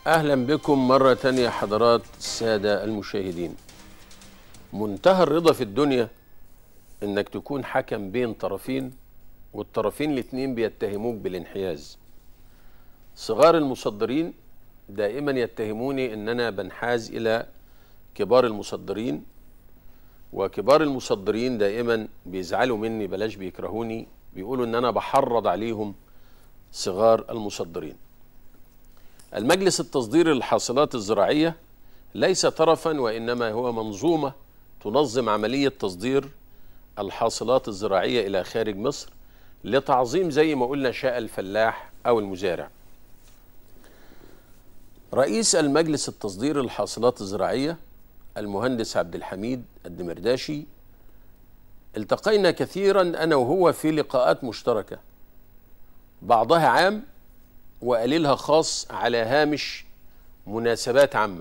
أهلا بكم مرة تانية حضرات السادة المشاهدين منتهى الرضا في الدنيا إنك تكون حكم بين طرفين والطرفين الاتنين بيتهموك بالانحياز صغار المصدرين دائما يتهموني إن أنا بنحاز إلى كبار المصدرين وكبار المصدرين دائما بيزعلوا مني بلاش بيكرهوني بيقولوا إن أنا بحرض عليهم صغار المصدرين المجلس التصدير للحاصلات الزراعية ليس طرفا وإنما هو منظومة تنظم عملية تصدير الحاصلات الزراعية إلى خارج مصر لتعظيم زي ما قلنا شاء الفلاح أو المزارع رئيس المجلس التصدير للحاصلات الزراعية المهندس عبد الحميد الدمرداشي التقينا كثيرا أنا وهو في لقاءات مشتركة بعضها عام وقليلها خاص على هامش مناسبات عامة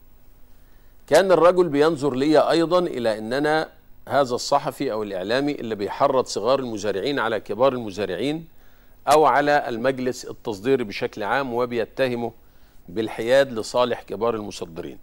كان الرجل بينظر لي أيضا إلى أننا هذا الصحفي أو الإعلامي اللي بيحرض صغار المزارعين على كبار المزارعين أو على المجلس التصديري بشكل عام وبيتهمه بالحياد لصالح كبار المصدرين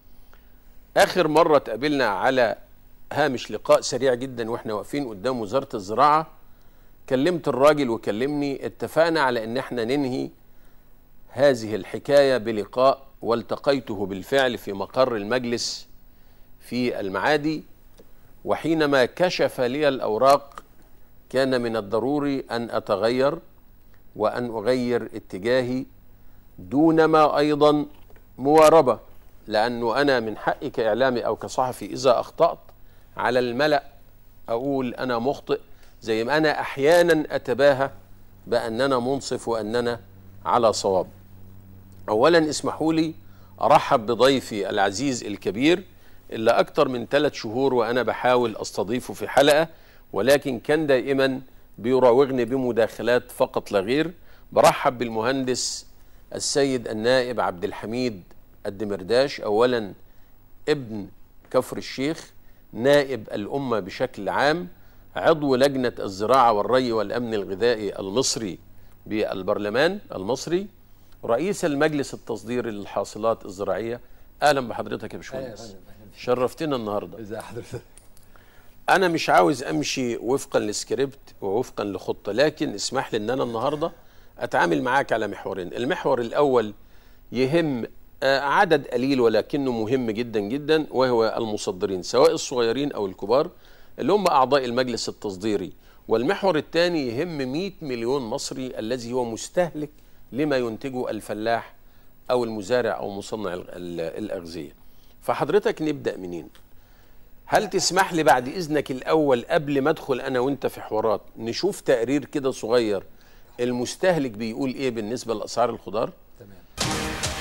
آخر مرة تقابلنا على هامش لقاء سريع جدا وإحنا واقفين قدام وزارة الزراعة كلمت الراجل وكلمني اتفقنا على ان احنا ننهي هذه الحكاية بلقاء والتقيته بالفعل في مقر المجلس في المعادي وحينما كشف لي الأوراق كان من الضروري أن أتغير وأن أغير اتجاهي دون ما أيضا مواربة لأنه أنا من حقي كإعلامي أو كصحفي إذا أخطأت على الملأ أقول أنا مخطئ زي ما أنا أحيانا أتباهى بأننا منصف وأننا على صواب أولا اسمحوا لي أرحب بضيفي العزيز الكبير اللي أكتر من ثلاث شهور وأنا بحاول أستضيفه في حلقة ولكن كان دائما بيراوغني بمداخلات فقط لا غير برحب بالمهندس السيد النائب عبد الحميد الدمرداش أولا ابن كفر الشيخ نائب الأمة بشكل عام عضو لجنة الزراعة والري والأمن الغذائي المصري بالبرلمان المصري رئيس المجلس التصديري للحاصلات الزراعية أهلا بحضرتك يا باشمهندس شرفتنا النهاردة ازي حضرتك أنا مش عاوز أمشي وفقا للسكريبت ووفقا لخطة لكن اسمح لي أن أنا النهاردة أتعامل معاك على محورين المحور الأول يهم آه، عدد قليل ولكنه مهم جدا جدا وهو المصدرين سواء الصغيرين أو الكبار اللي هم أعضاء المجلس التصديري والمحور الثاني يهم 100 مليون مصري الذي هو مستهلك لما ينتجه الفلاح أو المزارع أو مصنع ال- ال- الأغذية فحضرتك نبدأ منين هل تسمح لي بعد إذنك الأول قبل ما أدخل أنا وأنت في حوارات نشوف تقرير كده صغير المستهلك بيقول إيه بالنسبة لأسعار الخضار تمام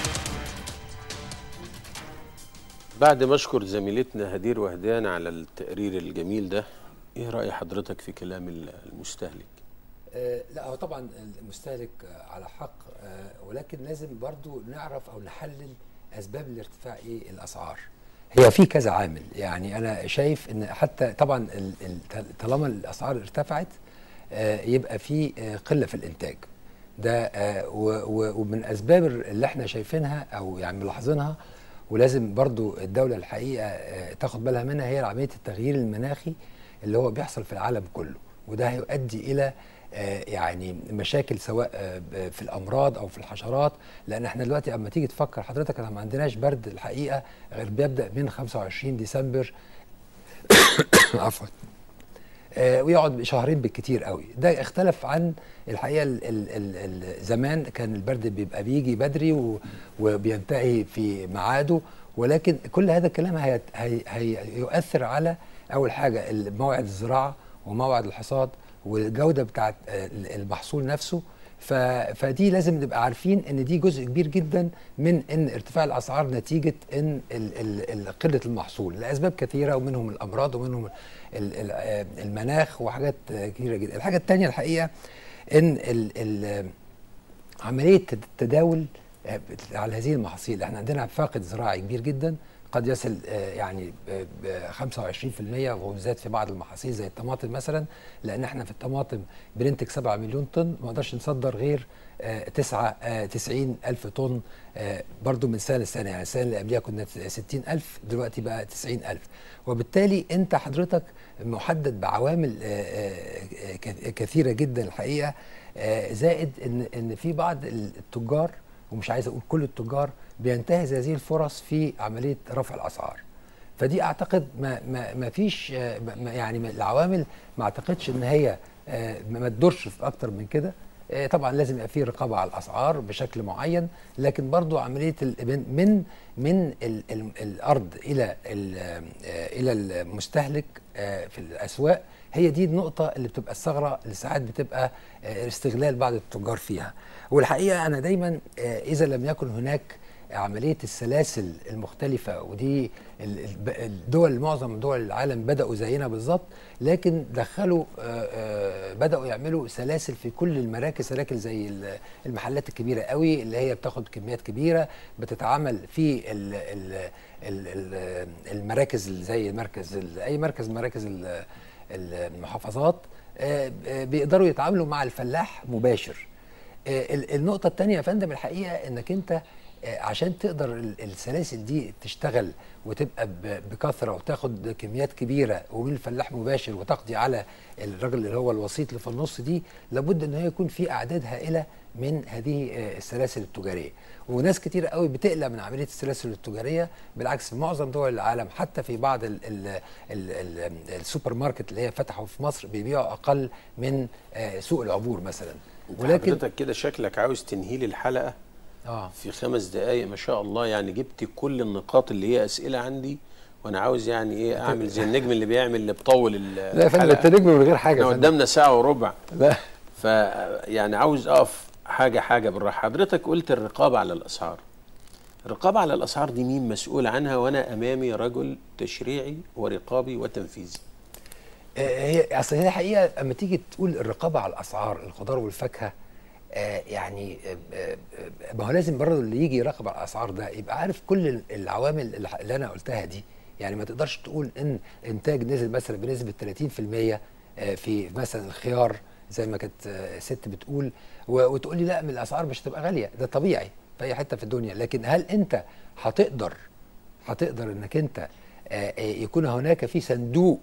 بعد ما أشكر زميلتنا هدير وهدان على التقرير الجميل ده إيه رأي حضرتك في كلام ال- المستهلك آه لا هو طبعا المستهلك آه على حق آه ولكن لازم برضو نعرف او نحلل اسباب الارتفاع ايه الاسعار هي في كذا عامل يعني انا شايف ان حتى طبعا ال- ال- طالما الاسعار ارتفعت آه يبقى في آه قله في الانتاج ده آه و- و- ومن اسباب اللي احنا شايفينها او يعني ملاحظينها ولازم برضو الدولة الحقيقة آه، تاخد بالها منها هي عملية التغيير المناخي اللي هو بيحصل في العالم كله وده هيؤدي إلى آه، يعني مشاكل سواء آه، ب- في الأمراض أو في الحشرات لأن احنا دلوقتي أما تيجي تفكر حضرتك احنا ما عندناش برد الحقيقة غير بيبدأ من 25 ديسمبر عفوا آه، ويقعد شهرين بالكتير قوي ده اختلف عن الحقيقه ال ال ال ال زمان كان البرد بيبقى بيجي بدري و- وبينتهي في ميعاده ولكن كل هذا الكلام هي هي هيؤثر على اول حاجه موعد الزراعه وموعد الحصاد والجوده بتاعت آه، المحصول نفسه ف- فدي لازم نبقى عارفين ان دي جزء كبير جدا من ان ارتفاع الاسعار نتيجه ان ال- ال- ال- قله المحصول لاسباب كثيره ومنهم الامراض ومنهم ال- ال- آه، المناخ وحاجات آه، كثيره جدا الحاجه الثانيه الحقيقه ان ال ال عمليه التداول آه، على هذه المحاصيل احنا عندنا فاقد زراعي كبير جدا قد يصل آه، يعني ب- ب 25% وهو بالذات في بعض المحاصيل زي الطماطم مثلا لان احنا في الطماطم بننتج 7 مليون طن ما نقدرش نصدر غير 9 90 الف طن آه، برضو من سنه لسنه يعني السنه اللي قبلها كنا 60 الف دلوقتي بقى 90 الف وبالتالي انت حضرتك محدد بعوامل آه، آه، ك- كثيره جدا الحقيقه آه، زائد ان ان في بعض التجار ومش عايز اقول كل التجار بينتهز هذه الفرص في عمليه رفع الاسعار فدي اعتقد ما ما ما فيش آه، ما يعني ما- العوامل ما اعتقدش ان هي آه، ما ما تدورش في اكتر من كده آه، طبعا لازم يبقى في رقابه على الاسعار بشكل معين لكن برضو عمليه ال- من من من ال ال الارض الى ال- آه، الى المستهلك آه، في الاسواق هي دي النقطه اللي بتبقى الثغره اللي ساعات بتبقى آه، استغلال بعض التجار فيها والحقيقه انا دايما آه، اذا لم يكن هناك عمليه السلاسل المختلفه ودي ال- ال- الدول معظم دول العالم بداوا زينا بالظبط لكن دخلوا آه، آه، بداوا يعملوا سلاسل في كل المراكز سلاسل زي ال- المحلات الكبيره قوي اللي هي بتاخد كميات كبيره بتتعامل في ال ال ال ال المراكز اللي زي مركز ال- اي مركز من مراكز ال- المحافظات آه، آه، بيقدروا يتعاملوا مع الفلاح مباشر آه، ال- النقطة التانية يا فندم الحقيقة انك انت آه، عشان تقدر ال- السلاسل دي تشتغل وتبقى ب- بكثرة وتاخد كميات كبيرة ومن الفلاح مباشر وتقضي على الراجل اللي هو الوسيط اللي في النص دي لابد ان هو يكون في اعداد هائلة من هذه آه، السلاسل التجارية وناس كتير قوي بتقلق من عملية السلاسل التجارية بالعكس في معظم دول العالم حتى في بعض ال ال ال ال السوبر ماركت اللي هي فتحوا في مصر بيبيعوا اقل من آه، سوق العبور مثلا ولكن حضرتك كده شكلك عاوز تنهي لي الحلقه اه في خمس دقايق ما شاء الله يعني جبت كل النقاط اللي هي اسئله عندي وانا عاوز يعني ايه اعمل زي النجم اللي بيعمل اللي بطول ال- لا يا فندم انت نجم من غير حاجه احنا يا فندم. قدامنا ساعه وربع لا ف يعني عاوز اقف حاجه حاجه بالراحه حضرتك قلت الرقابه على الاسعار الرقابه على الاسعار دي مين مسؤول عنها وانا امامي رجل تشريعي ورقابي وتنفيذي آه، هي اصل هي الحقيقه اما تيجي تقول الرقابه على الاسعار الخضار والفاكهه آه، يعني آه، آه، آه، ما هو لازم برضه اللي يجي يراقب على الاسعار ده يبقى عارف كل ال- العوامل اللي ح- اللي انا قلتها دي يعني ما تقدرش تقول ان انتاج نزل مثلا بنسبه 30% آه، في مثلا الخيار زي ما كانت آه، ست بتقول و- وتقول لي لا من الاسعار مش هتبقى غاليه ده طبيعي في اي حته في الدنيا لكن هل انت هتقدر هتقدر انك انت آه، آه، يكون هناك في صندوق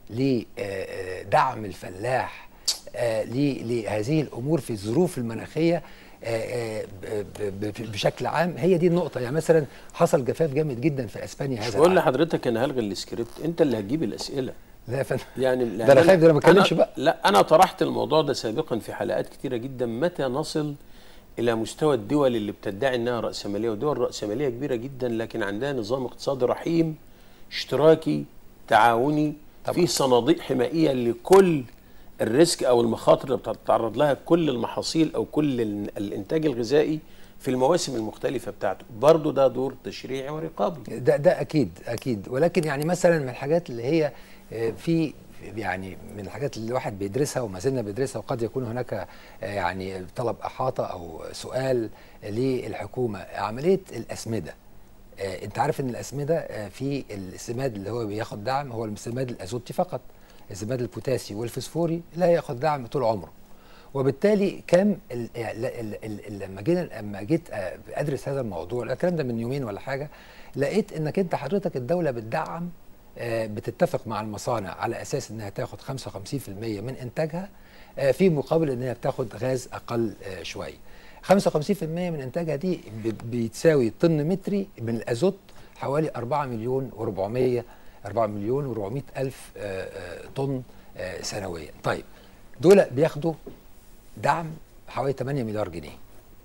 لدعم الفلاح آه، ل- لهذه الامور في الظروف المناخيه آه، آه، ب- ب- بشكل عام هي دي النقطه يعني مثلا حصل جفاف جامد جدا في اسبانيا مش هذا بقول العام. لحضرتك انا هلغي السكريبت انت اللي هتجيب الاسئله لا يا فندم يعني ده انا خايف ده انا ما اتكلمش أنا- بقى لا انا طرحت الموضوع ده سابقا في حلقات كتيره جدا متى نصل الى مستوى الدول اللي بتدعي انها راسماليه ودول راسماليه كبيره جدا لكن عندها نظام اقتصادي رحيم اشتراكي تعاوني طبعا. فيه صناديق حمائيه لكل الريسك او المخاطر اللي بتتعرض لها كل المحاصيل او كل ال- الانتاج الغذائي في المواسم المختلفه بتاعته برضه ده دور تشريعي ورقابي ده ده اكيد اكيد ولكن يعني مثلا من الحاجات اللي هي آه، في يعني من الحاجات اللي الواحد بيدرسها وما زلنا بيدرسها وقد يكون هناك آه، يعني طلب احاطه او سؤال للحكومه عمليه الاسمده آه، انت عارف ان الاسمده آه، في السماد اللي هو بياخد دعم هو السماد الازوتي فقط السماد البوتاسي والفسفوري لا ياخد دعم طول عمره وبالتالي كم ال- ال- ال- ال- لما جينا لما جيت آه، ادرس هذا الموضوع الكلام ده من يومين ولا حاجه لقيت انك انت حضرتك الدوله بتدعم آه، بتتفق مع المصانع على اساس انها تاخد 55% من انتاجها آه، في مقابل انها بتاخد غاز اقل آه، شويه 55% من انتاجها دي ب- بتساوي طن متري من الازوت حوالي 4 مليون و400 4 مليون و400 الف آه، آه، طن آه، سنويا طيب دول بياخدوا دعم حوالي 8 مليار جنيه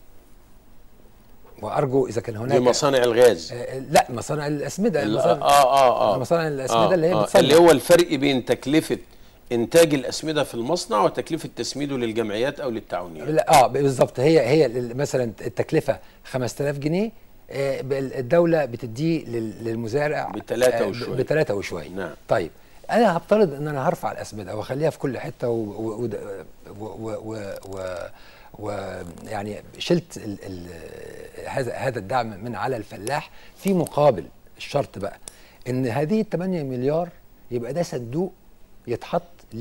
وارجو اذا كان دي هناك مصانع الغاز آه، لا مصانع الاسمده ال- مصانع اه اه اه مصانع الاسمده اللي هي آه بتصنع اللي هو الفرق بين تكلفه انتاج الاسمده في المصنع وتكلفه تسميده للجمعيات او للتعاونيات لا اه بالظبط هي هي ال- مثلا التكلفه 5000 جنيه آه، بال- الدوله بتديه لل- للمزارع بتلاتة آه، وشوية. بثلاثه وشويه نعم. طيب انا هفترض ان انا هرفع الاسمده واخليها في كل حته و, و, و, و, و, و, و يعني شلت ال ال هذا هذا الدعم من على الفلاح في مقابل الشرط بقى ان هذه ال 8 مليار يبقى ده صندوق يتحط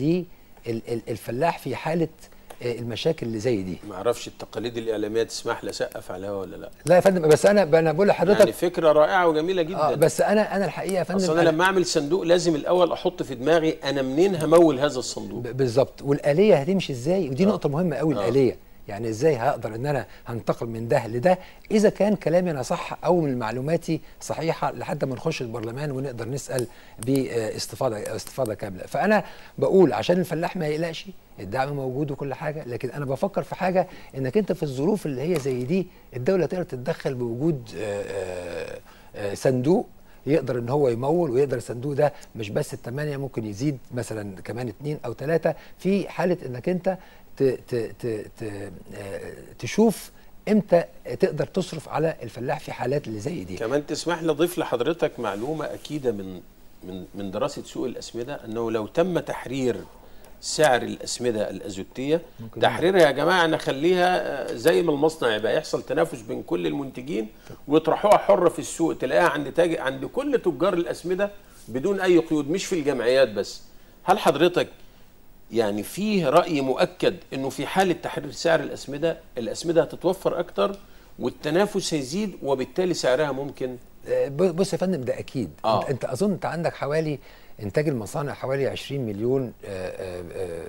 للفلاح في حاله آه، المشاكل اللي زي دي ما اعرفش التقاليد الاعلاميه تسمح لي اسقف عليها ولا لا لا يا فندم بس انا انا بقول لحضرتك يعني فكره رائعه وجميله جدا آه بس انا انا الحقيقه يا فندم اصل انا أنا لما اعمل صندوق لازم الاول احط في دماغي انا منين همول هذا الصندوق ب- بالظبط والآلية هتمشي ازاي ودي آه. نقطة مهمة قوي آه. الآلية يعني ازاي هقدر ان انا هنتقل من ده لده اذا كان كلامي انا صح او من معلوماتي صحيحه لحد ما نخش البرلمان ونقدر نسال باستفاضه استفاضه كامله فانا بقول عشان الفلاح ما يقلقش الدعم موجود وكل حاجه لكن انا بفكر في حاجه انك انت في الظروف اللي هي زي دي الدوله تقدر تتدخل بوجود آه، آه، آه، صندوق يقدر ان هو يمول ويقدر الصندوق ده مش بس الثمانية ممكن يزيد مثلا كمان اتنين او ثلاثة في حالة انك انت ت ت ت ت آه، تشوف امتى تقدر تصرف على الفلاح في حالات اللي زي دي كمان تسمح لي اضيف لحضرتك معلومه اكيده من من من دراسه سوق الاسمده انه لو تم تحرير سعر الاسمده الازوتيه تحريرها يا جماعه نخليها آه، زي ما المصنع يبقى يحصل تنافس بين كل المنتجين ويطرحوها حره في السوق تلاقيها عند تاج عند كل تجار الاسمده بدون اي قيود مش في الجمعيات بس هل حضرتك يعني فيه رأي مؤكد انه في حالة تحرير سعر الأسمدة الأسمدة هتتوفر أكتر والتنافس هيزيد وبالتالي سعرها ممكن آه، ب- بص يا فندم ده اكيد آه. انت, انت اظن انت عندك حوالي انتاج المصانع حوالي 20 مليون آه، آه، آه،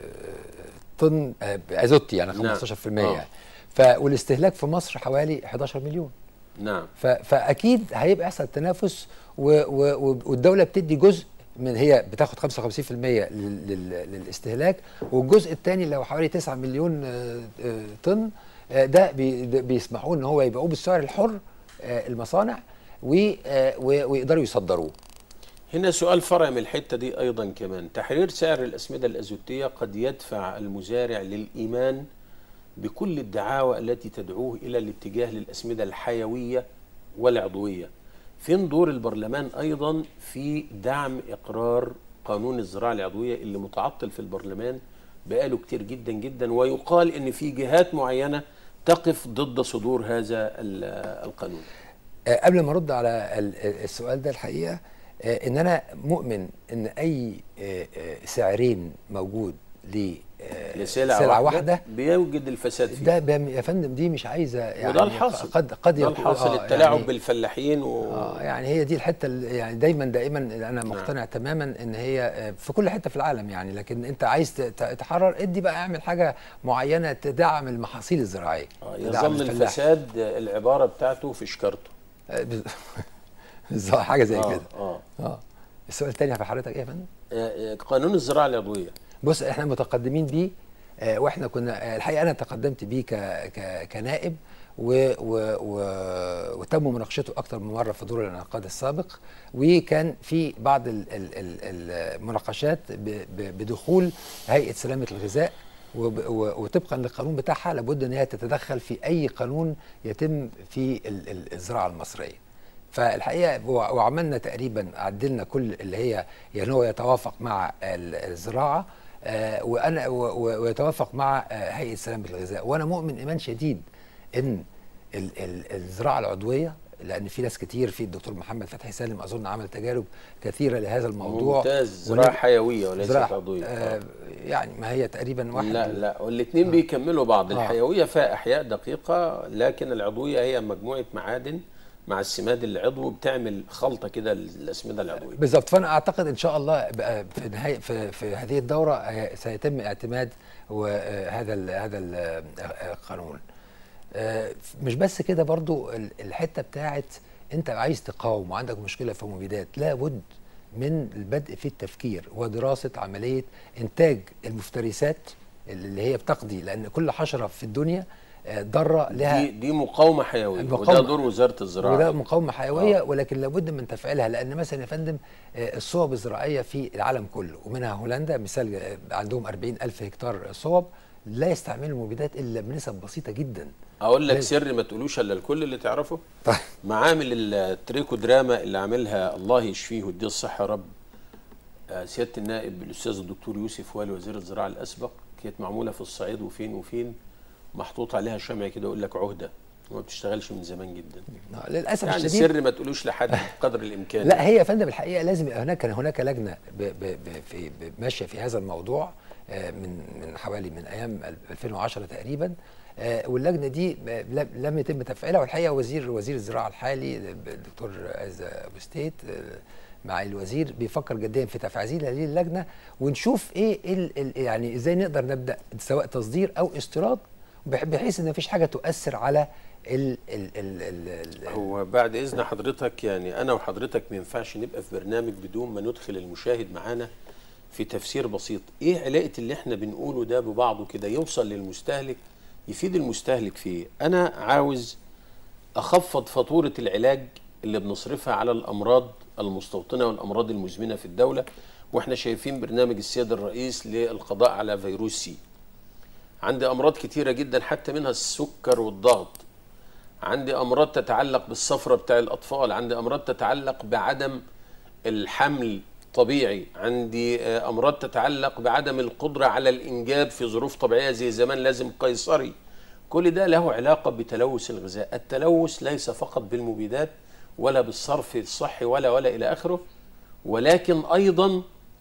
طن آه، ازوتي يعني نعم. 15% آه. يعني ف والاستهلاك في مصر حوالي 11 مليون نعم ف- فاكيد هيبقى يحصل تنافس و و و والدوله بتدي جزء من هي بتاخد 55% لل- لل- للاستهلاك والجزء الثاني اللي هو حوالي 9 مليون آه، آه، طن آه، ده بي- ده بيسمحوا ان هو يبيعوه بالسعر الحر آه، المصانع و- آه، و- ويقدروا يصدروه هنا سؤال فرع من الحتة دي أيضا كمان تحرير سعر الأسمدة الأزوتية قد يدفع المزارع للإيمان بكل الدعاوى التي تدعوه إلى الاتجاه للأسمدة الحيوية والعضوية فين دور البرلمان أيضا في دعم إقرار قانون الزراعة العضوية اللي متعطل في البرلمان بقاله كتير جدا جدا ويقال إن في جهات معينة تقف ضد صدور هذا ال- القانون آه، قبل ما ارد على ال- ال- السؤال ده الحقيقه آه، ان انا مؤمن ان اي آه، آه، سعرين موجود ل آه، لسلعة سلعة واحدة, واحده بيوجد الفساد فيه ده بم- يا فندم دي مش عايزه يعني وده الحاصل قد قد ده يكون- الحاصل آه، التلاعب يعني بالفلاحين و... اه يعني هي دي الحته اللي يعني دايما دائما انا مقتنع تماما ان هي آه، في كل حته في العالم يعني لكن انت عايز ت- ت- تحرر ادي بقى اعمل حاجه معينه تدعم المحاصيل الزراعيه آه، تدعم يظل الفلاح. الفساد العبارة بتاعته في شكرته آه، بز- بالظبط حاجه زي آه كده آه. اه السؤال الثاني في حضرتك ايه يا فندم؟ آه، آه، قانون الزراعة العضوية بص احنا متقدمين بيه آه، واحنا كنا آه، الحقيقه انا تقدمت بيه ك ك كنائب و و و وتم مناقشته اكثر من مره في دور الانعقاد السابق وكان في بعض ال ال ال المناقشات ب- ب- بدخول هيئه سلامه الغذاء وب- و- وطبقا للقانون بتاعها لابد ان هي تتدخل في اي قانون يتم في ال- ال- الزراعه المصريه. فالحقيقه وع- وعملنا تقريبا عدلنا كل اللي هي يعني هو يتوافق مع ال- الزراعه آه، وانا و- و- ويتوافق مع آه، هيئه سلامه الغذاء وانا مؤمن ايمان شديد ان ال- ال- الزراعه العضويه لان في ناس كتير في الدكتور محمد فتحي سالم اظن عمل تجارب كثيره لهذا الموضوع ممتاز زراعة ونب- حيوية وليست زراعة عضوية آه آه. يعني ما هي تقريبا واحد لا لا والاثنين بيكملوا بعض آه. الحيوية فيها أحياء دقيقة لكن العضوية هي مجموعة معادن مع السماد العضوي بتعمل خلطة كده للأسمدة العضوية بالظبط فانا اعتقد ان شاء الله بقى في نهايه في, في هذه الدوره آه، سيتم اعتماد وهذا ال- هذا ال- آه، القانون آه، مش بس كده برضو ال- الحته بتاعت انت عايز تقاوم وعندك مشكله في مبيدات لابد من البدء في التفكير ودراسه عمليه انتاج المفترسات اللي هي بتقضي لان كل حشره في الدنيا آه، ضاره لها دي دي مقاومة حيوية وده المقاومة. دور وزارة الزراعة وده مقاومه حيويه آه. آه. ولكن لابد من تفعيلها لان مثلا يا فندم آه، الصوب الزراعيه في العالم كله ومنها هولندا مثال آه، عندهم 40 الف هكتار صوب لا يستعملوا المبيدات الا بنسب بسيطه جدا اقول لك لازم. سر ما تقولوش الا الكل اللي تعرفه طيب معامل التريكو دراما اللي عاملها الله يشفيه ويديه الصحه يا رب آه، سياده النائب الاستاذ الدكتور يوسف والي وزير الزراعه الاسبق كانت معموله في الصعيد وفين وفين محطوط عليها شمع كده يقول لك عهده وما بتشتغلش من زمان جدا للاسف يعني الشديد سر ما تقولوش لحد قدر الامكان لا هي يا فندم الحقيقه لازم يبقى هناك هناك لجنه ب ب ب في ب- ماشيه في هذا الموضوع آه، من من حوالي من ايام 2010 تقريبا آه، واللجنه دي آه، لم- لم يتم تفعيلها والحقيقه وزير وزير الزراعه الحالي الدكتور عز ابو ستيت آه، مع الوزير بيفكر جديا في تفعيل هذه اللجنه ونشوف ايه ال ال يعني ازاي نقدر نبدا سواء تصدير او استيراد بح- بحيث ان مفيش حاجه تؤثر على ال ال ال ال ال هو بعد اذن حضرتك يعني انا وحضرتك ما ينفعش نبقى في برنامج بدون ما ندخل المشاهد معانا في تفسير بسيط ايه علاقه اللي احنا بنقوله ده ببعضه كده يوصل للمستهلك يفيد المستهلك في إيه؟ انا عاوز اخفض فاتوره العلاج اللي بنصرفها على الامراض المستوطنه والامراض المزمنه في الدوله واحنا شايفين برنامج السيد الرئيس للقضاء على فيروس سي عندي امراض كتيره جدا حتى منها السكر والضغط عندي امراض تتعلق بالصفرة بتاع الاطفال عندي امراض تتعلق بعدم الحمل طبيعي عندي آه، امراض تتعلق بعدم القدره على الانجاب في ظروف طبيعيه زي زمان لازم قيصري كل ده له علاقه بتلوث الغذاء التلوث ليس فقط بالمبيدات ولا بالصرف الصحي ولا ولا الى اخره ولكن ايضا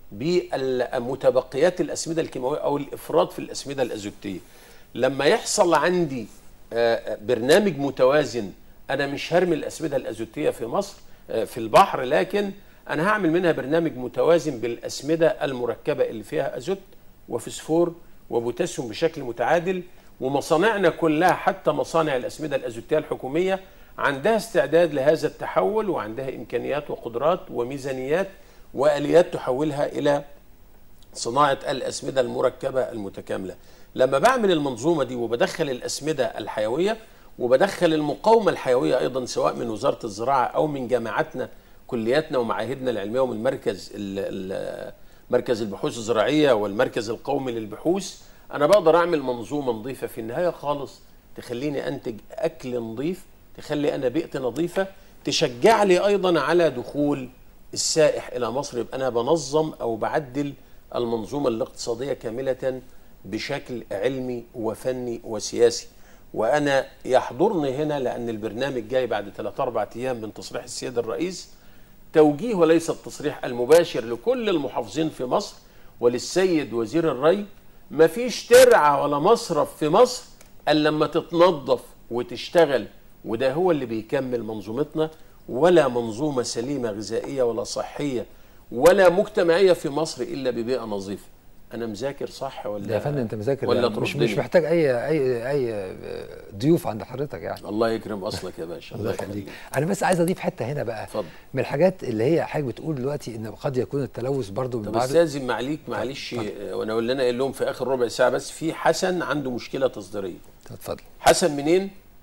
بمتبقيات الاسمده الكيماويه او الافراط في الاسمده الازوتيه لما يحصل عندي آه، برنامج متوازن انا مش هرمي الاسمده الازوتيه في مصر آه، في البحر لكن انا هعمل منها برنامج متوازن بالاسمده المركبه اللي فيها ازوت وفسفور وبوتاسيوم بشكل متعادل ومصانعنا كلها حتى مصانع الاسمده الازوتيه الحكوميه عندها استعداد لهذا التحول وعندها امكانيات وقدرات وميزانيات واليات تحولها الى صناعة الأسمدة المركبة المتكاملة لما بعمل المنظومة دي وبدخل الأسمدة الحيوية وبدخل المقاومة الحيوية أيضا سواء من وزارة الزراعة أو من جامعاتنا كلياتنا ومعاهدنا العلمية ومن مركز ال- ال- مركز البحوث الزراعية والمركز القومي للبحوث أنا بقدر أعمل منظومة نظيفة في النهاية خالص تخليني أنتج أكل نظيف تخلي أنا بيئتي نظيفة تشجع لي أيضا على دخول السائح إلى مصر يبقى أنا بنظم أو بعدل المنظومة الاقتصادية كاملة بشكل علمي وفني وسياسي وأنا يحضرني هنا لأن البرنامج جاي بعد 3 4 أيام من تصريح السيد الرئيس توجيه وليس التصريح المباشر لكل المحافظين في مصر وللسيد وزير الري مفيش ترعة ولا مصرف في مصر إلا لما تتنظف وتشتغل وده هو اللي بيكمل منظومتنا ولا منظومة سليمة غذائية ولا صحية ولا مجتمعية في مصر إلا ببيئة نظيفة أنا مذاكر صح ولا ده يا فندم انت مذاكر ولا ده مش تردني؟ مش محتاج اي اي اي ضيوف عند حضرتك يعني الله يكرم أصلك يا باشا الله يخليك انا بس عايز اضيف حته هنا بقى اتفضل. من الحاجات اللي هي حضرتك بتقول دلوقتي ان قد يكون التلوث برضو من طب بعض استاذن معليك معلش آه، وانا اقول لنا قايل لهم في اخر ربع ساعه بس في حسن عنده مشكله تصديريه اتفضل حسن منين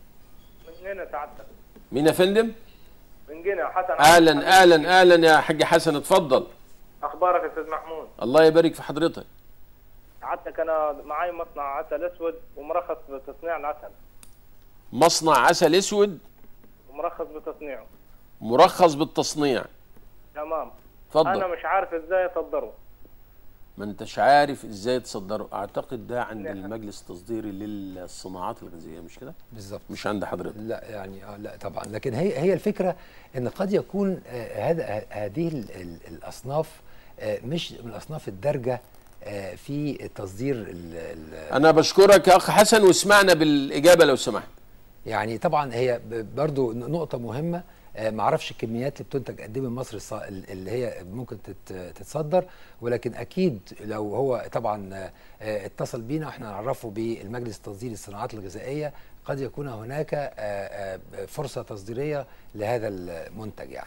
من هنا سعادتك مين يا فندم من جنة حسن اهلا اهلا اهلا يا حاج حسن اتفضل اخبارك يا استاذ محمود الله يبارك في حضرتك سعادتك انا معي مصنع عسل اسود ومرخص بتصنيع العسل مصنع عسل اسود ومرخص بتصنيعه مرخص بالتصنيع تمام انا اتفضل مش عارف ازاي اصدره ما انتش عارف ازاي تصدره اعتقد ده عند المجلس التصديري للصناعات الغذائيه مش كده بالظبط مش عند حضرتك لا يعني آه لا طبعا لكن هي هي الفكره ان قد يكون آه هذا ه- هذه ال- ال- الاصناف آه مش من الاصناف الدارجه آه في تصدير ال ال انا بشكرك يا اخ حسن واسمعنا بالاجابه لو سمحت يعني طبعا هي ب- برضو نقطة مهمة آه، معرفش الكميات اللي بتنتج قد ايه من مصر الص- اللي هي ممكن تت- تتصدر ولكن اكيد لو هو طبعا آه، آه، اتصل بينا واحنا نعرفه بالمجلس التصديري للصناعات الغذائيه قد يكون هناك آه، آه، فرصه تصديريه لهذا المنتج يعني